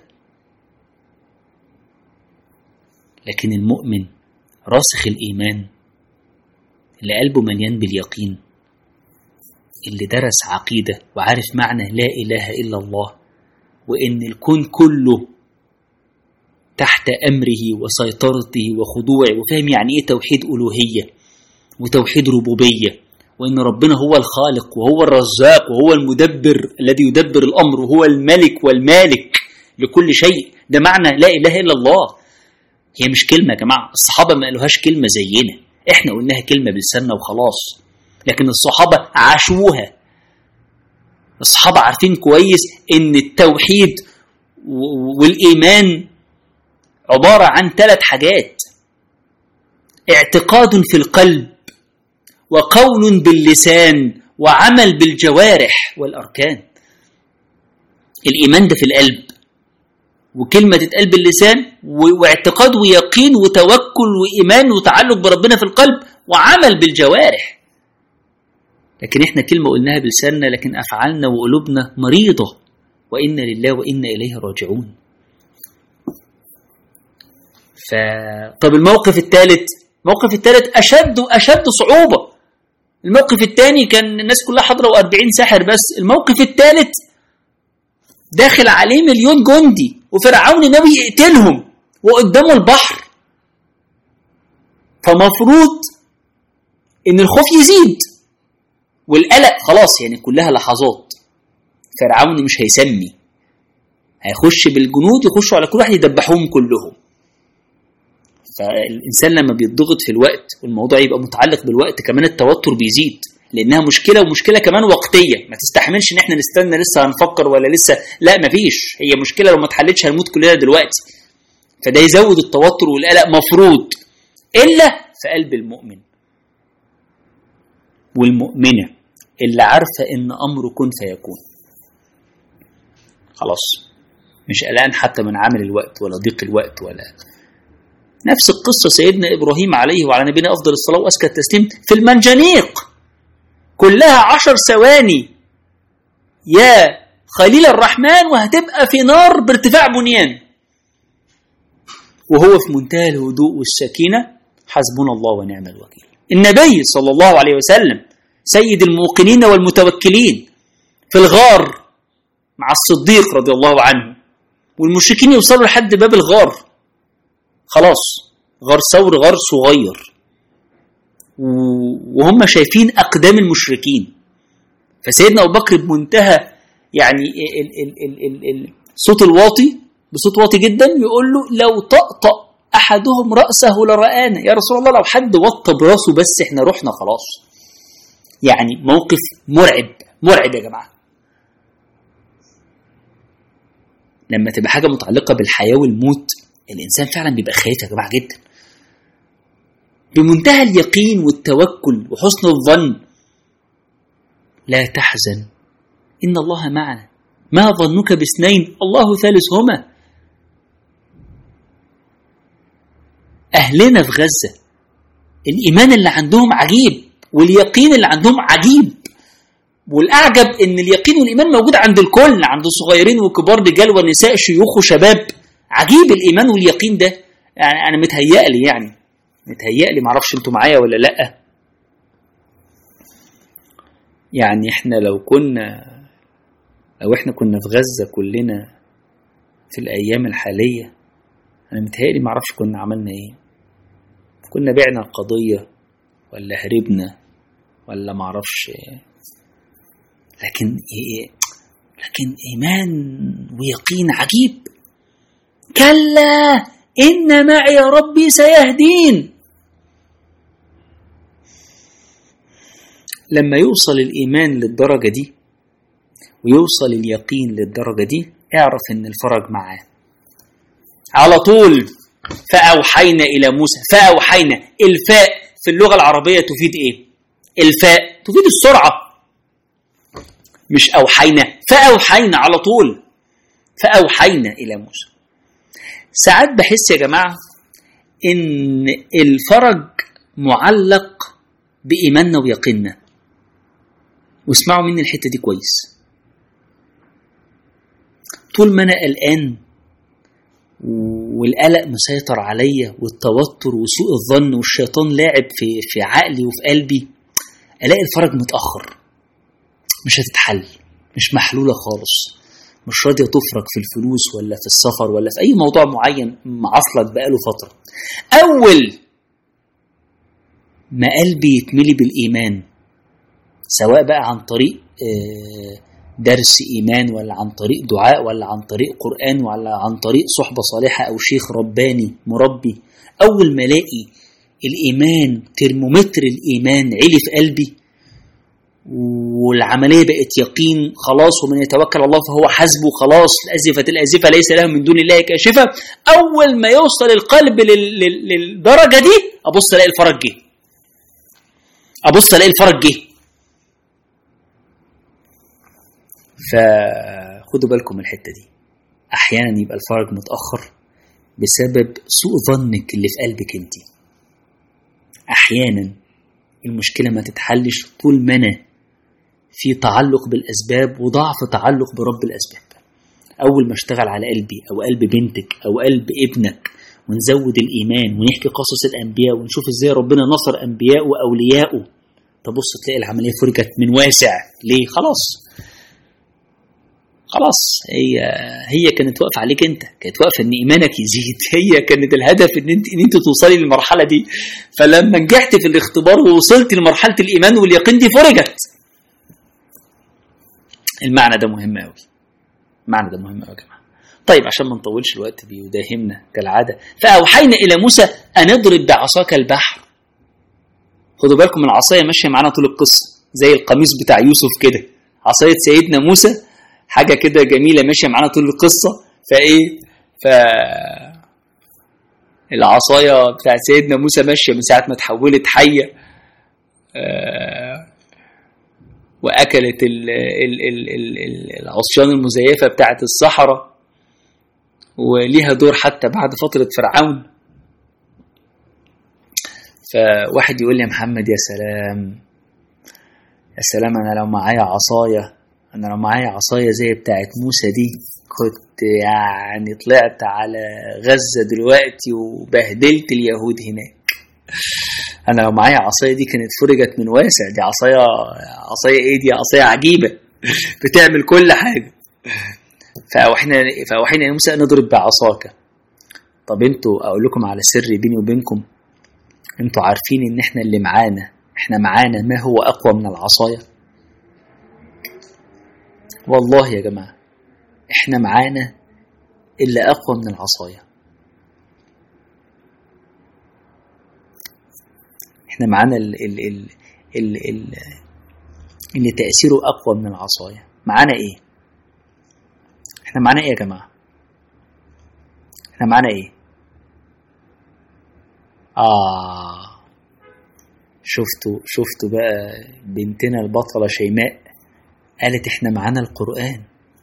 لكن المؤمن راسخ الإيمان اللي قلبه مليان باليقين اللي درس عقيدة وعارف معنى لا إله إلا الله وإن الكون كله تحت أمره وسيطرته وخضوعه وفاهم يعني إيه توحيد ألوهية وتوحيد ربوبية وإن ربنا هو الخالق وهو الرزاق وهو المدبر الذي يدبر الأمر وهو الملك والمالك لكل شيء ده معنى لا إله إلا الله هي مش كلمة يا جماعة الصحابة ما قالوهاش كلمة زينا إحنا قلناها كلمة بلساننا وخلاص لكن الصحابة عاشوها الصحابة عارفين كويس إن التوحيد والإيمان عبارة عن ثلاث حاجات اعتقاد في القلب وقول باللسان وعمل بالجوارح والأركان الإيمان ده في القلب وكلمة تتقال باللسان واعتقاد ويقين وتوكل وإيمان وتعلق بربنا في القلب وعمل بالجوارح لكن احنا كلمة قلناها بلساننا لكن أفعالنا وقلوبنا مريضة وإنا لله وإنا إليه راجعون ف... طب الموقف الثالث الموقف الثالث أشد أشد صعوبة الموقف الثاني كان الناس كلها حاضرة و40 ساحر بس الموقف الثالث داخل عليه مليون جندي وفرعون ناوي يقتلهم وقدامه البحر فمفروض ان الخوف يزيد والقلق خلاص يعني كلها لحظات فرعون مش هيسمي هيخش بالجنود يخشوا على كل واحد يدبحوهم كلهم فالانسان لما بيتضغط في الوقت والموضوع يبقى متعلق بالوقت كمان التوتر بيزيد لانها مشكله ومشكله كمان وقتيه ما تستحملش ان احنا نستنى لسه هنفكر ولا لسه لا مفيش هي مشكله لو ما اتحلتش هنموت كلنا دلوقتي فده يزود التوتر والقلق مفروض الا في قلب المؤمن والمؤمنه اللي عارفه ان امره كن فيكون خلاص مش قلقان حتى من عامل الوقت ولا ضيق الوقت ولا نفس القصة سيدنا إبراهيم عليه وعلى نبينا أفضل الصلاة وأزكى التسليم في المنجنيق كلها عشر ثواني يا خليل الرحمن وهتبقى في نار بارتفاع بنيان وهو في منتهى الهدوء والسكينة حسبنا الله ونعم الوكيل النبي صلى الله عليه وسلم سيد الموقنين والمتوكلين في الغار مع الصديق رضي الله عنه والمشركين يوصلوا لحد باب الغار خلاص غار ثور غار صغير وهم شايفين اقدام المشركين فسيدنا ابو بكر بمنتهى يعني ال ال ال ال ال الصوت الواطي بصوت واطي جدا يقول له لو طقطق احدهم راسه لرآنا يا رسول الله لو حد وطى براسه بس احنا رحنا خلاص يعني موقف مرعب مرعب يا جماعه لما تبقى حاجه متعلقه بالحياه والموت الانسان فعلا بيبقى خايف يا جماعه جدا بمنتهى اليقين والتوكل وحسن الظن لا تحزن ان الله معنا ما ظنك باثنين الله ثالثهما اهلنا في غزه الايمان اللي عندهم عجيب واليقين اللي عندهم عجيب والاعجب ان اليقين والايمان موجود عند الكل عند الصغيرين والكبار رجال ونساء شيوخ وشباب عجيب الايمان واليقين ده يعني انا متهيألي يعني متهيألي معرفش انتوا معايا ولا لا يعني احنا لو كنا لو احنا كنا في غزة كلنا في الايام الحالية انا متهيألي معرفش كنا عملنا ايه كنا بعنا القضية ولا هربنا ولا معرفش لكن إيه لكن ايمان ويقين عجيب كلا إن معي ربي سيهدين لما يوصل الإيمان للدرجة دي ويوصل اليقين للدرجة دي اعرف إن الفرج معاه على طول فأوحينا إلى موسى فأوحينا الفاء في اللغة العربية تفيد إيه؟ الفاء تفيد السرعة مش أوحينا فأوحينا على طول فأوحينا إلى موسى ساعات بحس يا جماعة إن الفرج معلق بإيماننا ويقيننا واسمعوا مني الحتة دي كويس طول ما أنا قلقان والقلق مسيطر عليا والتوتر وسوء الظن والشيطان لاعب في في عقلي وفي قلبي الاقي الفرج متاخر مش هتتحل مش محلوله خالص مش راضيه تفرق في الفلوس ولا في السفر ولا في اي موضوع معين معصلك بقاله فتره اول ما قلبي يتملي بالايمان سواء بقى عن طريق درس ايمان ولا عن طريق دعاء ولا عن طريق قران ولا عن طريق صحبه صالحه او شيخ رباني مربي اول ما الاقي الايمان ترمومتر الايمان علي في قلبي والعمليه بقت يقين خلاص ومن يتوكل على الله فهو حسبه خلاص الازفه الازفه ليس له من دون الله كاشفه اول ما يوصل القلب للدرجه دي ابص الاقي الفرج جه ابص الاقي الفرج جه فخدوا بالكم من الحته دي احيانا يبقى الفرج متاخر بسبب سوء ظنك اللي في قلبك انت احيانا المشكله ما تتحلش طول ما انا في تعلق بالاسباب وضعف تعلق برب الاسباب اول ما اشتغل على قلبي او قلب بنتك او قلب ابنك ونزود الايمان ونحكي قصص الانبياء ونشوف ازاي ربنا نصر انبياءه واولياءه تبص تلاقي العمليه فرجت من واسع ليه خلاص خلاص هي هي كانت واقفه عليك انت كانت واقفه ان ايمانك يزيد هي كانت الهدف ان انت ان انت توصلي للمرحله دي فلما نجحت في الاختبار ووصلت لمرحله الايمان واليقين دي فرجت المعنى ده مهم قوي المعنى ده مهم قوي يا جماعه طيب عشان ما نطولش الوقت بيداهمنا كالعاده فاوحينا الى موسى ان اضرب بعصاك البحر خدوا بالكم العصايه ماشيه معانا طول القصه زي القميص بتاع يوسف كده عصايه سيدنا موسى حاجه كده جميله ماشيه معانا طول القصه فايه ف العصايه بتاع سيدنا موسى ماشيه من ساعه ما اتحولت حيه آه واكلت ال ال ال ال العصيان المزيفه بتاعه الصحراء وليها دور حتى بعد فتره فرعون فواحد يقول لي يا محمد يا سلام يا سلام انا لو معايا عصايه انا لو معايا عصايه زي بتاعت موسى دي كنت يعني طلعت على غزه دلوقتي وبهدلت اليهود هناك انا لو معايا عصايه دي كانت فرجت من واسع دي عصايه عصايه ايه دي عصايه عجيبه بتعمل كل حاجه فاوحينا فاوحينا موسى نضرب بعصاك طب انتوا اقول لكم على سر بيني وبينكم انتوا عارفين ان احنا اللي معانا احنا معانا ما هو اقوى من العصايه والله يا جماعه احنا معانا اللي اقوى من العصايه احنا معانا ال ال ال ال ال اللي تأثيره أقوى من العصاية معانا إيه؟ احنا معانا إيه يا جماعة؟ احنا معانا إيه؟ آه شفتوا شفتوا بقى بنتنا البطلة شيماء قالت احنا معانا القرآن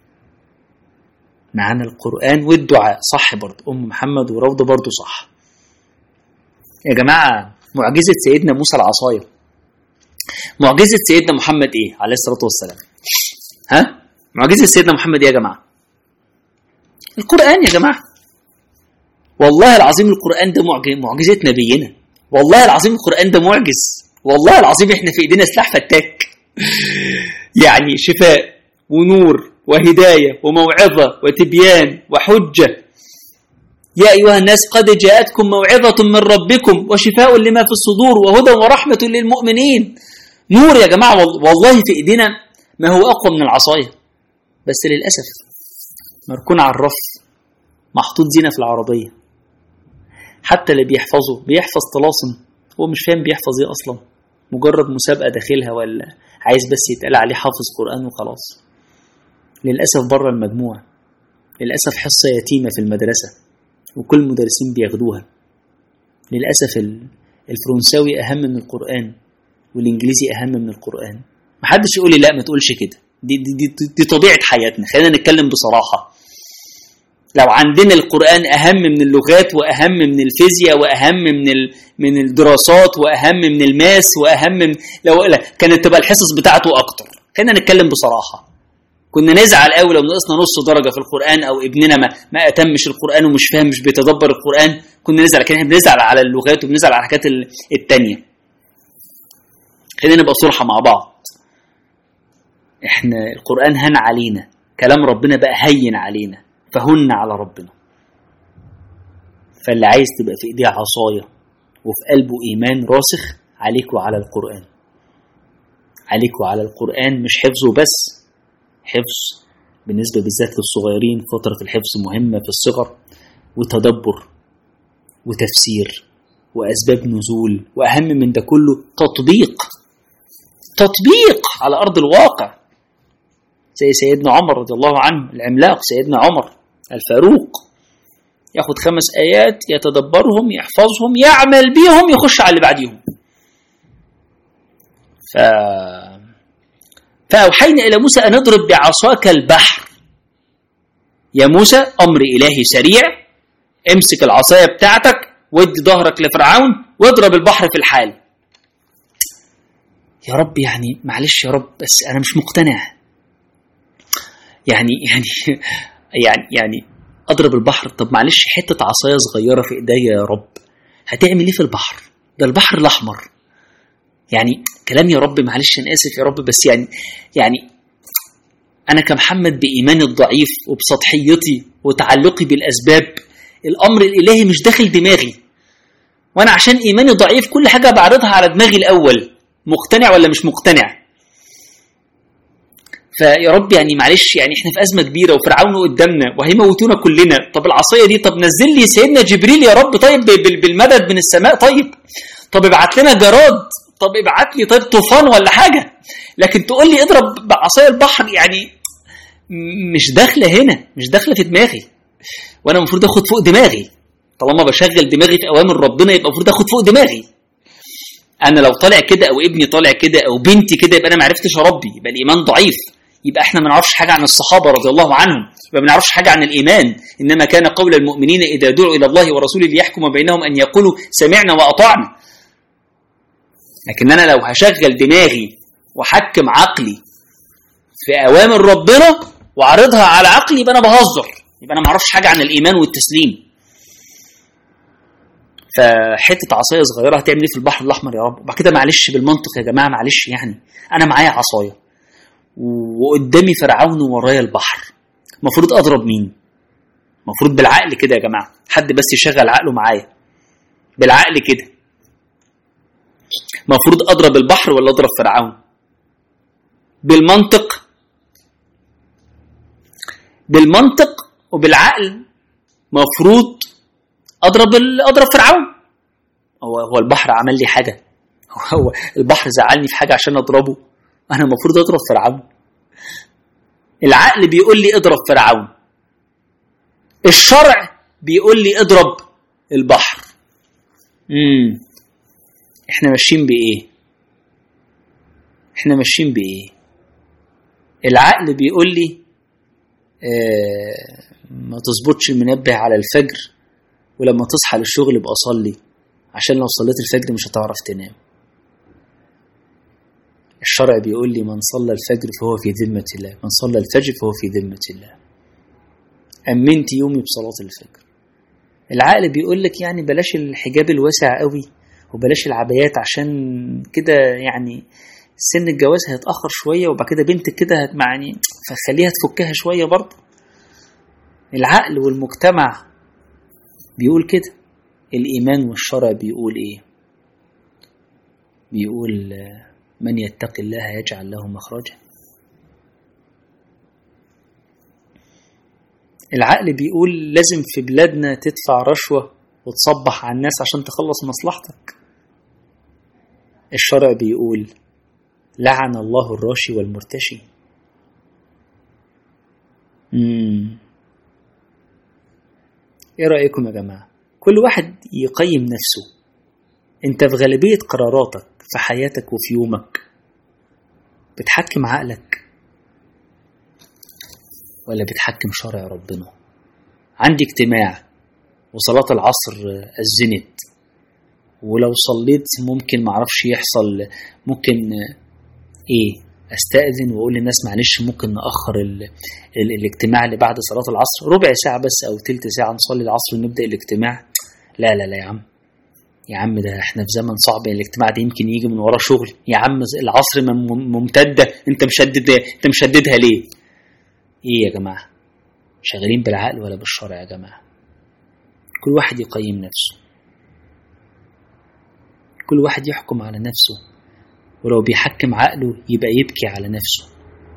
معانا القرآن والدعاء صح برضه أم محمد وروضة برضه صح يا جماعة معجزة سيدنا موسى العصاية معجزة سيدنا محمد إيه عليه الصلاة والسلام ها معجزة سيدنا محمد إيه يا جماعة القرآن يا جماعة والله العظيم القرآن ده معجزة نبينا والله العظيم القرآن ده معجز والله العظيم احنا في ايدينا سلاح فتاك يعني شفاء ونور وهداية وموعظة وتبيان وحجة يا أيها الناس قد جاءتكم موعظة من ربكم وشفاء لما في الصدور وهدى ورحمة للمؤمنين نور يا جماعة والله في إيدينا ما هو أقوى من العصاية بس للأسف مركون على الرف محطوط زينة في العربية حتى اللي بيحفظه بيحفظ طلاسم هو مش فاهم بيحفظ ايه أصلا مجرد مسابقة داخلها ولا عايز بس يتقال عليه حافظ قرآن وخلاص للأسف بره المجموع للأسف حصة يتيمة في المدرسة وكل المدرسين بياخدوها للأسف الفرنساوي أهم من القرآن والإنجليزي أهم من القرآن محدش يقول لي لا ما تقولش كده دي, دي, دي, دي طبيعة حياتنا خلينا نتكلم بصراحة لو عندنا القرآن أهم من اللغات وأهم من الفيزياء وأهم من ال... من الدراسات وأهم من الماس وأهم من لو لا كانت تبقى الحصص بتاعته أكتر خلينا نتكلم بصراحة كنا نزعل قوي لو نقصنا نص درجه في القران او ابننا ما ما اتمش القران ومش فاهم مش بيتدبر القران كنا نزعل لكن احنا بنزعل على اللغات وبنزعل على الحاجات التانية خلينا نبقى صراحه مع بعض احنا القران هان علينا كلام ربنا بقى هين علينا فهن على ربنا فاللي عايز تبقى في ايديه عصايه وفي قلبه ايمان راسخ عليك وعلى القران عليك وعلى القران مش حفظه بس حفظ بالنسبه بالذات للصغيرين فتره الحفظ مهمه في الصغر وتدبر وتفسير واسباب نزول واهم من ده كله تطبيق تطبيق على ارض الواقع زي سيدنا عمر رضي الله عنه العملاق سيدنا عمر الفاروق ياخد خمس ايات يتدبرهم يحفظهم يعمل بيهم يخش على اللي بعديهم ف فاوحينا الى موسى ان اضرب بعصاك البحر يا موسى امر الهي سريع امسك العصايه بتاعتك وادي ظهرك لفرعون واضرب البحر في الحال يا رب يعني معلش يا رب بس انا مش مقتنع يعني يعني يعني يعني اضرب البحر طب معلش حته عصايه صغيره في ايديا يا رب هتعمل ايه في البحر ده البحر الاحمر يعني كلام يا رب معلش انا اسف يا رب بس يعني يعني انا كمحمد بايماني الضعيف وبسطحيتي وتعلقي بالاسباب الامر الالهي مش داخل دماغي وانا عشان ايماني ضعيف كل حاجه بعرضها على دماغي الاول مقتنع ولا مش مقتنع فيا رب يعني معلش يعني احنا في ازمه كبيره وفرعون قدامنا وهيموتونا كلنا طب العصايه دي طب نزل لي سيدنا جبريل يا رب طيب بالمدد من السماء طيب طب ابعت لنا جراد طب ابعت لي طيب طوفان ولا حاجه لكن تقول لي اضرب بعصايه البحر يعني مش داخله هنا مش داخله في دماغي وانا المفروض اخد فوق دماغي طالما بشغل دماغي في اوامر ربنا يبقى المفروض اخد فوق دماغي انا لو طالع كده او ابني طالع كده او بنتي كده يبقى انا ما عرفتش اربي يبقى الايمان ضعيف يبقى احنا ما نعرفش حاجه عن الصحابه رضي الله عنهم يبقى ما نعرفش حاجه عن الايمان انما كان قول المؤمنين اذا دعوا الى الله ورسوله ليحكم بينهم ان يقولوا سمعنا واطعنا لكن انا لو هشغل دماغي واحكم عقلي في اوامر ربنا واعرضها على عقلي يبقى انا بهزر يبقى انا ما اعرفش حاجه عن الايمان والتسليم فحته عصايه صغيره هتعمل ايه في البحر الاحمر يا رب وبعد كده معلش بالمنطق يا جماعه معلش يعني انا معايا عصايه وقدامي فرعون ورايا البحر المفروض اضرب مين المفروض بالعقل كده يا جماعه حد بس يشغل عقله معايا بالعقل كده المفروض اضرب البحر ولا اضرب فرعون بالمنطق بالمنطق وبالعقل مفروض اضرب اضرب فرعون هو هو البحر عمل لي حاجه هو البحر زعلني في حاجه عشان اضربه انا المفروض اضرب فرعون العقل بيقول لي اضرب فرعون الشرع بيقول لي اضرب البحر امم احنا ماشيين بايه احنا ماشيين بايه العقل بيقول لي آه ما تظبطش المنبه على الفجر ولما تصحى للشغل ابقى صلي عشان لو صليت الفجر مش هتعرف تنام الشرع بيقول لي من صلى الفجر فهو في ذمة الله من صلى الفجر فهو في ذمة الله أمنت يومي بصلاة الفجر العقل بيقول لك يعني بلاش الحجاب الواسع قوي وبلاش العبايات عشان كده يعني سن الجواز هيتأخر شوية وبعد كده بنتك كده يعني فخليها تفكها شوية برضه العقل والمجتمع بيقول كده الإيمان والشرع بيقول إيه بيقول من يتق الله يجعل له مخرجا العقل بيقول لازم في بلادنا تدفع رشوة وتصبح على الناس عشان تخلص مصلحتك الشرع بيقول لعن الله الراشي والمرتشي مم. ايه رأيكم يا جماعة كل واحد يقيم نفسه انت في غالبية قراراتك في حياتك وفي يومك بتحكم عقلك ولا بتحكم شرع ربنا عندي اجتماع وصلاة العصر أذنت ولو صليت ممكن معرفش يحصل ممكن ايه استأذن واقول للناس معلش ممكن نأخر ال ال الاجتماع اللي بعد صلاة العصر ربع ساعة بس او تلت ساعة نصلي العصر ونبدأ الاجتماع لا لا لا يا عم يا عم ده احنا في زمن صعب الاجتماع ده يمكن يجي من وراه شغل يا عم العصر ممتدة انت مشدد انت مشددها ليه ايه يا جماعه شغالين بالعقل ولا بالشرع يا جماعه كل واحد يقيم نفسه كل واحد يحكم على نفسه ولو بيحكم عقله يبقى يبكي على نفسه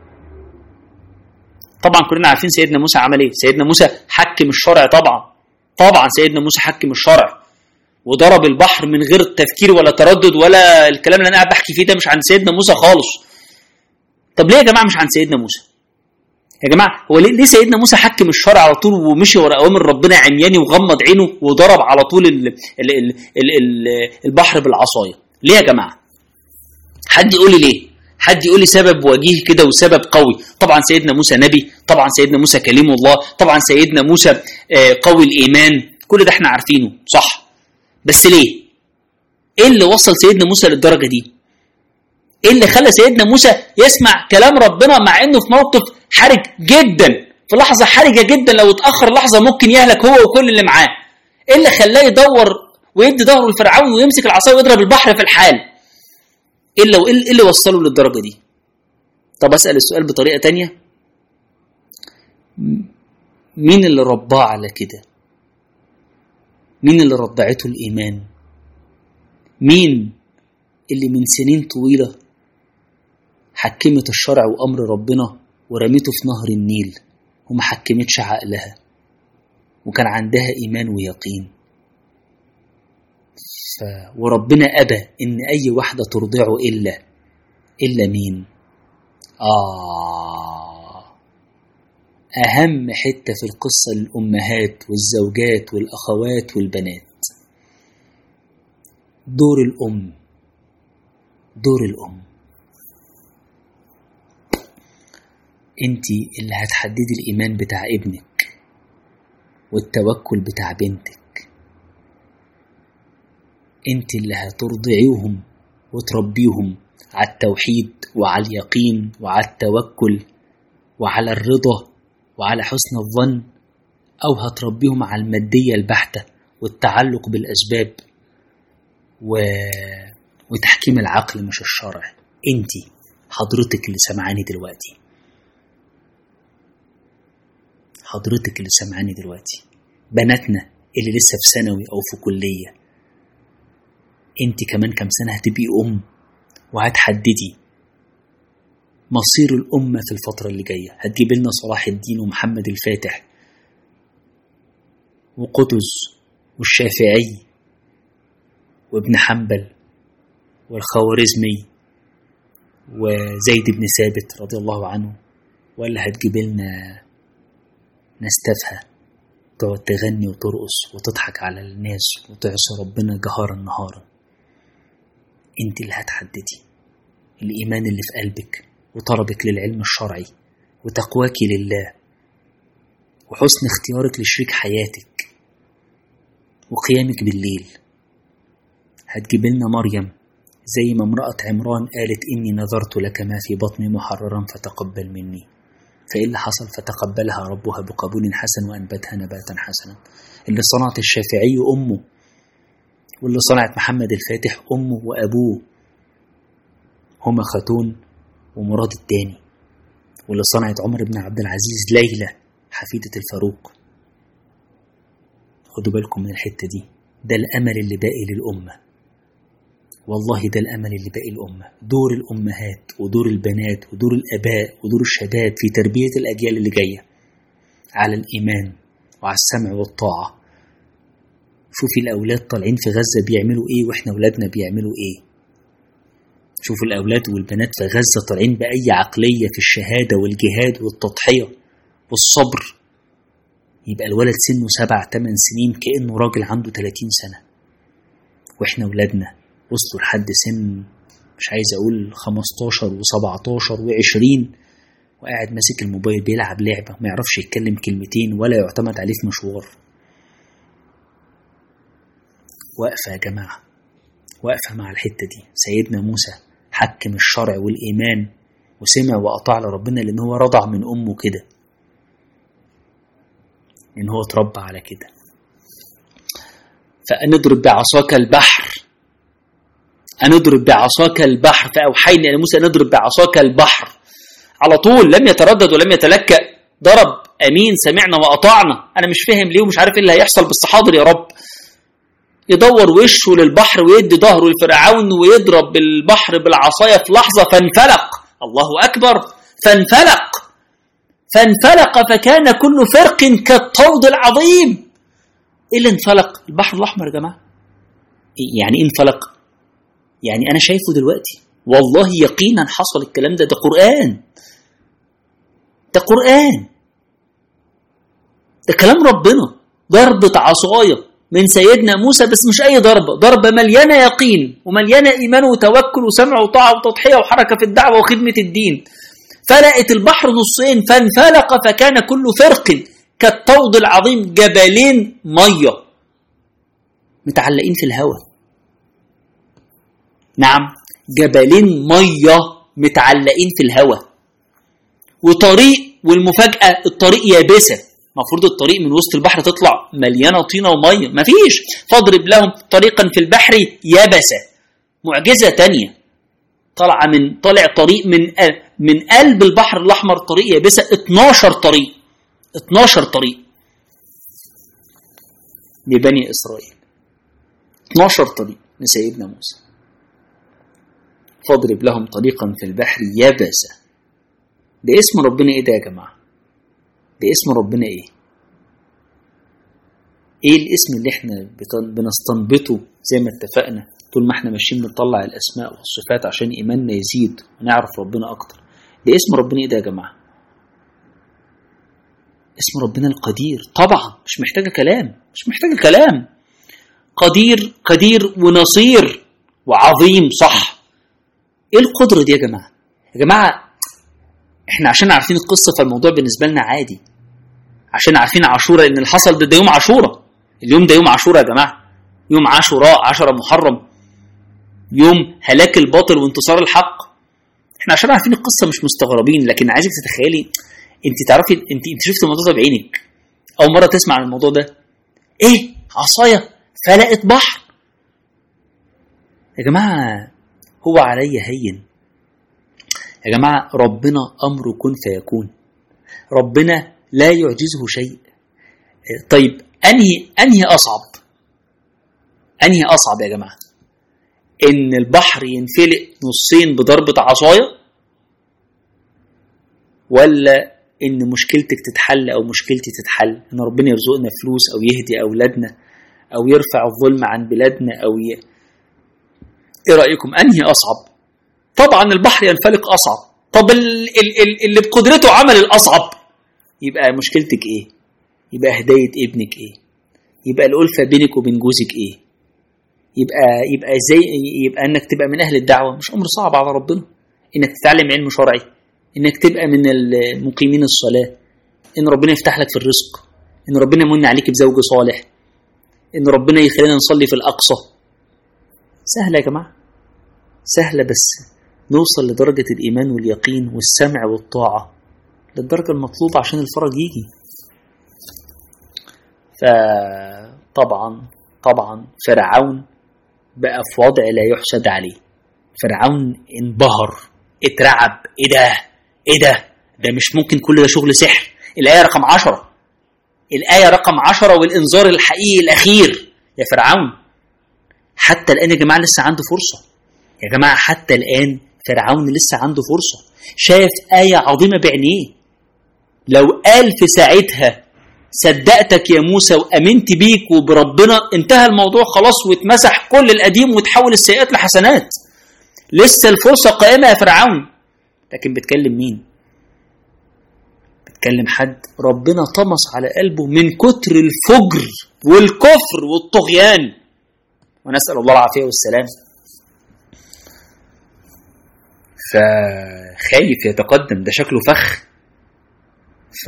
طبعا كلنا عارفين سيدنا موسى عمل ايه سيدنا موسى حكم الشرع طبعا طبعا سيدنا موسى حكم الشرع وضرب البحر من غير تفكير ولا تردد ولا الكلام اللي انا قاعد بحكي فيه ده مش عن سيدنا موسى خالص طب ليه يا جماعه مش عن سيدنا موسى يا جماعه هو ليه, ليه سيدنا موسى حكم الشرع على طول ومشي ورا اوامر ربنا عمياني وغمض عينه وضرب على طول ال ال ال ال ال البحر بالعصايه ليه يا جماعه حد يقول لي ليه حد يقول لي سبب وجيه كده وسبب قوي طبعا سيدنا موسى نبي طبعا سيدنا موسى كليم الله طبعا سيدنا موسى قوي الايمان كل ده احنا عارفينه صح بس ليه ايه اللي وصل سيدنا موسى للدرجه دي ايه اللي خلى سيدنا موسى يسمع كلام ربنا مع انه في موقف حرج جدا في لحظه حرجه جدا لو اتاخر لحظه ممكن يهلك هو وكل اللي معاه ايه اللي خلاه يدور ويدي ظهره لفرعون ويمسك العصايه ويضرب البحر في الحال ايه اللي ايه اللي وصله للدرجه دي طب اسال السؤال بطريقه تانية مين اللي رباه على كده مين اللي رضعته الايمان مين اللي من سنين طويله حكمت الشرع وامر ربنا ورميته في نهر النيل وما حكمتش عقلها وكان عندها ايمان ويقين ف... وربنا أبى إن أي واحدة ترضعه إلا إلا مين؟ آه أهم حتة في القصة الأمهات والزوجات والأخوات والبنات دور الأم دور الأم أنت اللي هتحددي الإيمان بتاع ابنك والتوكل بتاع بنتك انت اللي هترضعيهم وتربيهم على التوحيد وعلى اليقين وعلى التوكل وعلى الرضا وعلى حسن الظن او هتربيهم على الماديه البحته والتعلق بالاسباب و... وتحكيم العقل مش الشرع انت حضرتك اللي سمعاني دلوقتي حضرتك اللي سمعاني دلوقتي بناتنا اللي لسه في ثانوي او في كليه انت كمان كام سنة هتبقي أم وهتحددي مصير الأمة في الفترة اللي جاية هتجيب لنا صلاح الدين ومحمد الفاتح وقطز والشافعي وابن حنبل والخوارزمي وزيد بن ثابت رضي الله عنه ولا هتجيب لنا ناس تافهه تقعد تغني وترقص وتضحك على الناس وتعصي ربنا جهارا نهارا انت اللي هتحددي الايمان اللي في قلبك وطلبك للعلم الشرعي وتقواك لله وحسن اختيارك لشريك حياتك وقيامك بالليل هتجيب لنا مريم زي ما امرأة عمران قالت إني نذرت لك ما في بطني محررا فتقبل مني فإيه اللي حصل فتقبلها ربها بقبول حسن وأنبتها نباتا حسنا اللي صنعت الشافعي أمه واللي صنعت محمد الفاتح أمه وأبوه هما خاتون ومراد التاني واللي صنعت عمر بن عبد العزيز ليلى حفيدة الفاروق خدوا بالكم من الحتة دي ده الأمل اللي باقي للأمة والله ده الأمل اللي باقي الأمة دور الأمهات ودور البنات ودور الآباء ودور الشباب في تربية الأجيال اللي جاية على الإيمان وعلى السمع والطاعة شوفي الأولاد طالعين في غزة بيعملوا إيه وإحنا أولادنا بيعملوا إيه شوفوا الأولاد والبنات في غزة طالعين بأي عقلية في الشهادة والجهاد والتضحية والصبر يبقى الولد سنه سبع تمن سنين كأنه راجل عنده 30 سنة وإحنا أولادنا وصلوا لحد سن مش عايز أقول 15 و17 و20 وقاعد ماسك الموبايل بيلعب لعبة ما يعرفش يتكلم كلمتين ولا يعتمد عليه في مشوار واقفة يا جماعة واقفة مع الحتة دي سيدنا موسى حكم الشرع والإيمان وسمع وأطاع لربنا لأن هو رضع من أمه كده إن هو اتربى على كده فأنضرب بعصاك البحر أنضرب بعصاك البحر فأوحينا إلى موسى أن نضرب بعصاك البحر على طول لم يتردد ولم يتلكأ ضرب امين سمعنا واطعنا انا مش فاهم ليه ومش عارف ايه اللي هيحصل بس حاضر يا رب يدور وشه للبحر ويدي ظهره لفرعون ويضرب البحر بالعصايه في لحظه فانفلق الله اكبر فانفلق فانفلق فكان كل فرق كالطود العظيم ايه اللي انفلق البحر الاحمر يا جماعه يعني ايه انفلق يعني انا شايفه دلوقتي والله يقينا حصل الكلام ده ده قران ده قران ده كلام ربنا ضربة عصاية من سيدنا موسى بس مش أي ضربة ضربة مليانة يقين ومليانة إيمان وتوكل وسمع وطاعة وتضحية وحركة في الدعوة وخدمة الدين فلقت البحر نصين فانفلق فكان كل فرق كالطود العظيم جبلين مية متعلقين في الهواء نعم جبلين مية متعلقين في الهواء وطريق والمفاجأة الطريق يابسة المفروض الطريق من وسط البحر تطلع مليانة طينة ومية مفيش فاضرب لهم طريقا في البحر يابسة معجزة تانية طالعة من طالع طريق من من قلب البحر الأحمر طريق يابسة 12 طريق 12 طريق لبني إسرائيل 12 طريق لسيدنا موسى فاضرب لهم طريقا في البحر يابسة ده اسم ربنا ايه ده يا جماعة ده اسم ربنا ايه ايه الاسم اللي احنا بنستنبطه زي ما اتفقنا طول ما احنا ماشيين بنطلع الاسماء والصفات عشان ايماننا يزيد ونعرف ربنا اكتر ده اسم ربنا ايه ده يا جماعة اسم ربنا القدير طبعا مش محتاجة كلام مش محتاجة كلام قدير قدير ونصير وعظيم صح ايه القدرة دي يا جماعة يا جماعة احنا عشان عارفين القصة فالموضوع بالنسبة لنا عادي عشان عارفين عاشوراء ان اللي حصل ده, ده يوم عاشوراء اليوم ده يوم عاشوراء يا جماعة يوم عاشوراء عشرة محرم يوم هلاك الباطل وانتصار الحق احنا عشان عارفين القصة مش مستغربين لكن عايزك تتخيلي انت تعرفي انت انت شفت الموضوع ده بعينك اول مرة تسمع عن الموضوع ده ايه عصاية فلقت بحر يا جماعة هو علي هين يا جماعة ربنا أمره كن فيكون ربنا لا يعجزه شيء طيب أنهي أنهي أصعب أنهي أصعب يا جماعة إن البحر ينفلق نصين بضربة عصاية ولا إن مشكلتك تتحل أو مشكلتي تتحل إن ربنا يرزقنا فلوس أو يهدي أولادنا أو يرفع الظلم عن بلادنا أو ي... إيه رأيكم أنهي أصعب طبعا البحر ينفلق أصعب طب اللي بقدرته عمل الأصعب يبقى مشكلتك إيه يبقى هداية ابنك إيه يبقى الألفة بينك وبين جوزك إيه يبقى يبقى ازاي يبقى انك تبقى من اهل الدعوه مش امر صعب على ربنا انك تتعلم علم شرعي انك تبقى من المقيمين الصلاه ان ربنا يفتح لك في الرزق ان ربنا يمن عليك بزوج صالح ان ربنا يخلينا نصلي في الاقصى سهله يا جماعه سهله بس نوصل لدرجه الايمان واليقين والسمع والطاعه للدرجه المطلوبه عشان الفرج يجي فطبعا طبعا فرعون بقى في وضع لا يحسد عليه فرعون انبهر اترعب ايه ده ايه ده ده مش ممكن كل ده شغل سحر الآية رقم عشرة الآية رقم عشرة والإنذار الحقيقي الأخير يا فرعون حتى الآن يا جماعة لسه عنده فرصة يا جماعة حتى الآن فرعون لسه عنده فرصة شاف آية عظيمة بعينيه لو قال في ساعتها صدقتك يا موسى وامنت بيك وبربنا انتهى الموضوع خلاص واتمسح كل القديم وتحول السيئات لحسنات لسه الفرصه قائمه يا فرعون لكن بتكلم مين بتكلم حد ربنا طمس على قلبه من كتر الفجر والكفر والطغيان ونسال الله العافيه والسلام فخايف يتقدم ده شكله فخ ف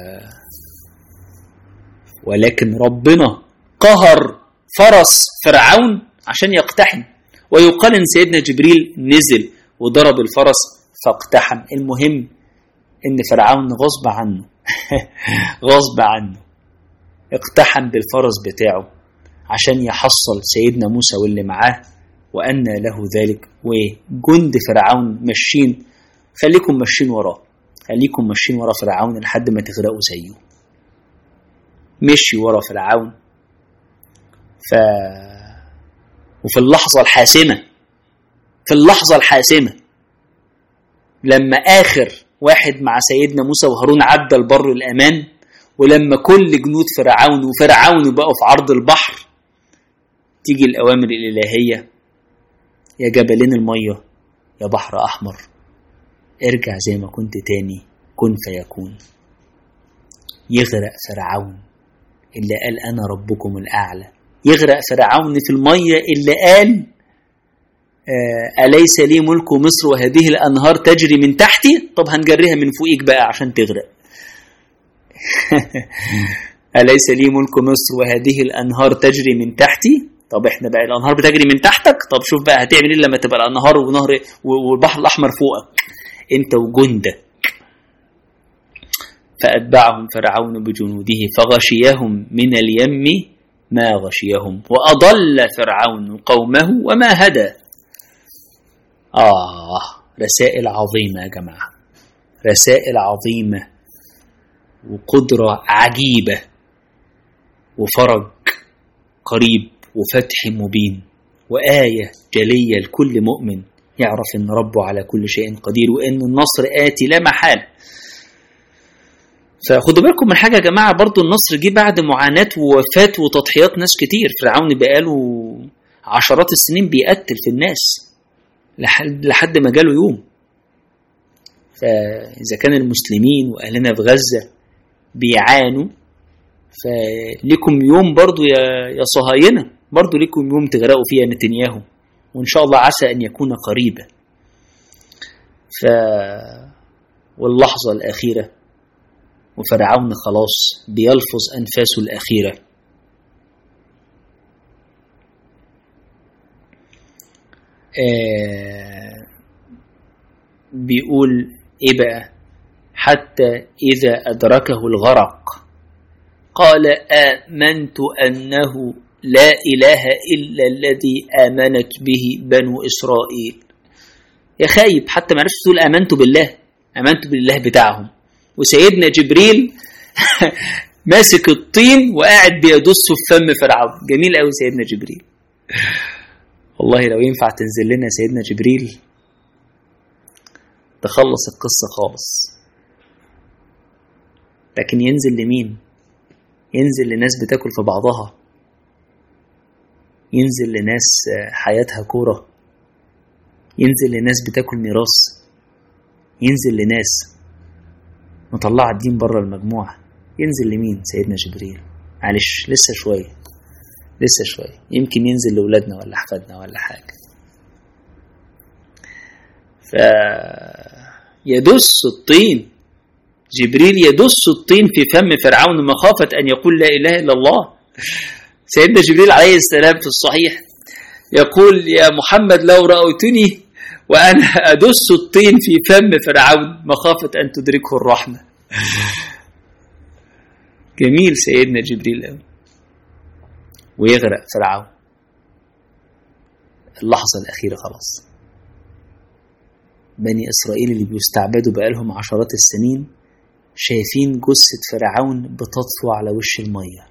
ولكن ربنا قهر فرس فرعون عشان يقتحم ويقال ان سيدنا جبريل نزل وضرب الفرس فاقتحم المهم ان فرعون غصب عنه غصب عنه اقتحم بالفرس بتاعه عشان يحصل سيدنا موسى واللي معاه وأن له ذلك وجند فرعون ماشيين خليكم ماشيين وراه خليكم ماشيين ورا فرعون لحد ما تغرقوا زيه مشي ورا فرعون ف وفي اللحظة الحاسمة في اللحظة الحاسمة لما آخر واحد مع سيدنا موسى وهارون عدى البر الأمان ولما كل جنود فرعون وفرعون بقوا في عرض البحر تيجي الأوامر الإلهية يا جبلين المية يا بحر أحمر ارجع زي ما كنت تاني كن فيكون يغرق فرعون اللي قال أنا ربكم الأعلى يغرق فرعون في المية اللي قال آه أليس لي ملك مصر وهذه الأنهار تجري من تحتي طب هنجريها من فوقيك بقى عشان تغرق أليس لي ملك مصر وهذه الأنهار تجري من تحتي طب احنا بقى الأنهار بتجري من تحتك طب شوف بقى هتعمل ايه لما تبقى الأنهار ونهر والبحر الأحمر فوقك انت وجندك فأتبعهم فرعون بجنوده فغشيهم من اليم ما غشيهم وأضل فرعون قومه وما هدى آه رسائل عظيمة يا جماعة رسائل عظيمة وقدرة عجيبة وفرج قريب وفتح مبين وآية جلية لكل مؤمن يعرف أن ربه على كل شيء قدير وأن النصر آتي لا محالة فخدوا بالكم من حاجة يا جماعة برضو النصر جه بعد معاناة ووفاة وتضحيات ناس كتير فرعون بقاله عشرات السنين بيقتل في الناس لحد ما جاله يوم فإذا كان المسلمين وأهلنا في غزة بيعانوا فلكم يوم برضو يا يا صهاينة برضو لكم يوم تغرقوا فيها نتنياهو وإن شاء الله عسى أن يكون قريبا ف واللحظة الأخيرة وفرعون خلاص بيلفظ أنفاسه الأخيرة آه بيقول إيه بقى حتى إذا أدركه الغرق قال آمنت أنه لا إله إلا الذي آمنت به بنو إسرائيل يا خايب حتى ما عرفتش تقول آمنت بالله آمنت بالله بتاعهم وسيدنا جبريل ماسك الطين وقاعد بيدسه في فم فرعون جميل قوي سيدنا جبريل والله لو ينفع تنزل لنا سيدنا جبريل تخلص القصة خالص لكن ينزل لمين ينزل لناس بتاكل في بعضها ينزل لناس حياتها كورة ينزل لناس بتاكل ميراث ينزل لناس مطلعة الدين بره المجموعة ينزل لمين سيدنا جبريل معلش لسه شوية لسه شوية يمكن ينزل لأولادنا ولا أحفادنا ولا حاجة ف يدس الطين جبريل يدس الطين في فم فرعون مخافة أن يقول لا إله إلا الله سيدنا جبريل عليه السلام في الصحيح يقول يا محمد لو رأيتني وأنا أدس الطين في فم فرعون مخافة أن تدركه الرحمة جميل سيدنا جبريل أوي ويغرق فرعون اللحظة الأخيرة خلاص بني إسرائيل اللي بيستعبدوا بقالهم عشرات السنين شايفين جثة فرعون بتطفو على وش المية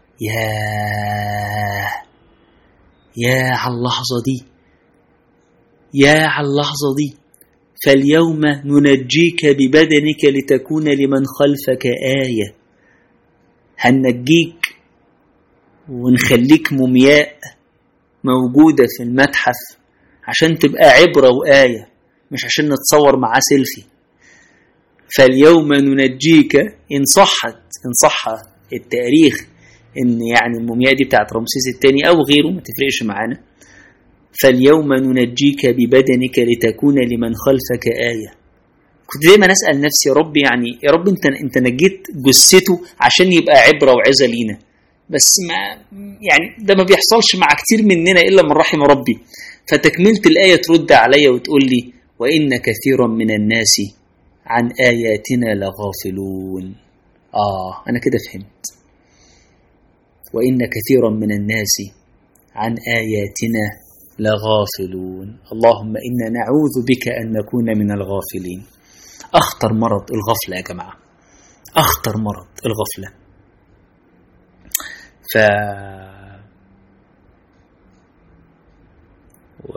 ياه يا على اللحظة دي يا على اللحظة دي فاليوم ننجيك ببدنك لتكون لمن خلفك آية هنجيك ونخليك مومياء موجودة في المتحف عشان تبقى عبرة وآية مش عشان نتصور معاه سيلفي فاليوم ننجيك إن صحت إن صح التاريخ إن يعني المومياء دي بتاعت رمسيس الثاني أو غيره ما تفرقش معانا فاليوم ننجيك ببدنك لتكون لمن خلفك آية كنت دايما أسأل نفسي يا رب يعني يا رب أنت أنت نجيت جثته عشان يبقى عبرة وعزة لينا بس ما يعني ده ما بيحصلش مع كتير مننا إلا من رحم ربي فتكملة الآية ترد عليا وتقول لي وإن كثيرا من الناس عن آياتنا لغافلون آه أنا كده فهمت وإن كثيرا من الناس عن آياتنا لغافلون اللهم إنا نعوذ بك أن نكون من الغافلين أخطر مرض الغفلة يا جماعة أخطر مرض الغفلة ف و...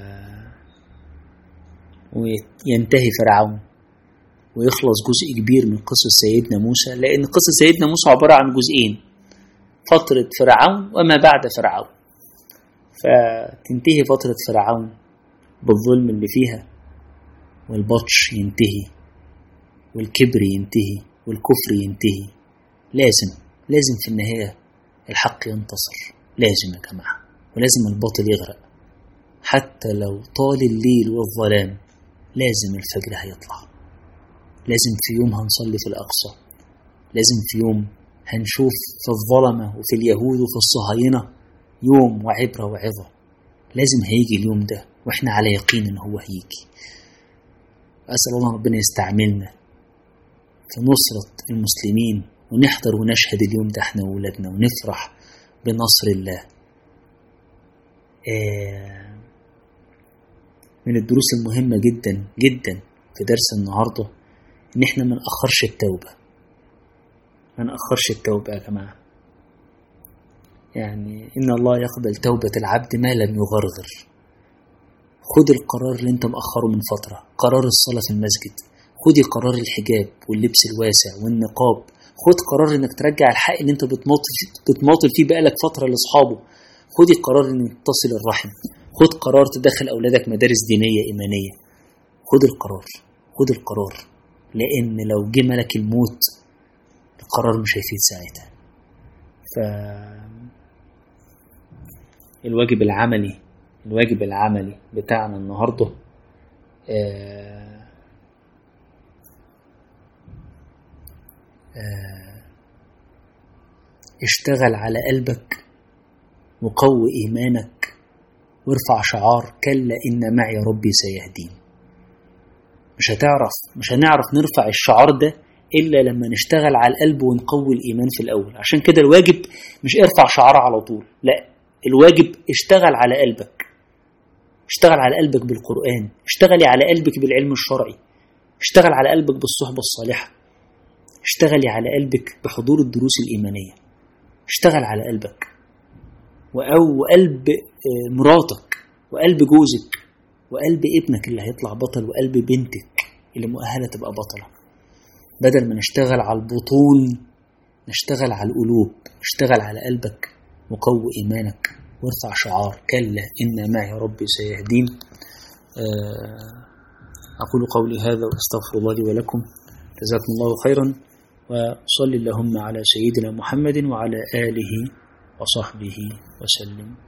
وينتهي فرعون ويخلص جزء كبير من قصة سيدنا موسى لأن قصة سيدنا موسى عبارة عن جزئين فترة فرعون وما بعد فرعون فتنتهي فترة فرعون بالظلم اللي فيها والبطش ينتهي والكبر ينتهي والكفر ينتهي لازم لازم في النهاية الحق ينتصر لازم يا جماعة ولازم الباطل يغرق حتى لو طال الليل والظلام لازم الفجر هيطلع لازم في يوم هنصلي في الأقصى لازم في يوم هنشوف في الظلمة وفي اليهود وفي الصهاينة يوم وعبرة وعظة لازم هيجي اليوم ده واحنا على يقين ان هو هيجي أسأل الله ربنا يستعملنا في نصرة المسلمين ونحضر ونشهد اليوم ده احنا وولادنا ونفرح بنصر الله آه من الدروس المهمة جدا جدا في درس النهاردة ان احنا ما نأخرش التوبة ما نأخرش التوبة يا جماعة يعني إن الله يقبل توبة العبد ما لم يغرغر خد القرار اللي انت مأخره من فترة قرار الصلاة في المسجد خدي قرار الحجاب واللبس الواسع والنقاب خد قرار انك ترجع الحق اللي انت بتماطل بتماطل فيه بقالك فترة لاصحابه خدي قرار انك تصل الرحم خد قرار تدخل اولادك مدارس دينية ايمانية خد القرار خد القرار لان لو جه ملك الموت القرار مش هيفيد ساعتها ف الواجب العملي الواجب العملي بتاعنا النهارده آه آه اشتغل على قلبك وقوي إيمانك وارفع شعار كلا إن معي ربي سيهدين مش هتعرف مش هنعرف نرفع الشعار ده إلا لما نشتغل على القلب ونقوي الإيمان في الأول عشان كده الواجب مش ارفع شعار على طول لا الواجب اشتغل على قلبك اشتغل على قلبك بالقرآن اشتغلي على قلبك بالعلم الشرعي اشتغل على قلبك بالصحبة الصالحة اشتغلي على قلبك بحضور الدروس الإيمانية اشتغل على قلبك أو قلب مراتك وقلب جوزك وقلب ابنك اللي هيطلع بطل وقلب بنتك اللي مؤهلة تبقى بطلة بدل ما نشتغل على البطون نشتغل على القلوب اشتغل على قلبك وقوي إيمانك وارفع شعار كلا إن معي ربي سيهدين أقول قولي هذا وأستغفر الله لي ولكم جزاكم الله خيرا وصل اللهم على سيدنا محمد وعلى آله وصحبه وسلم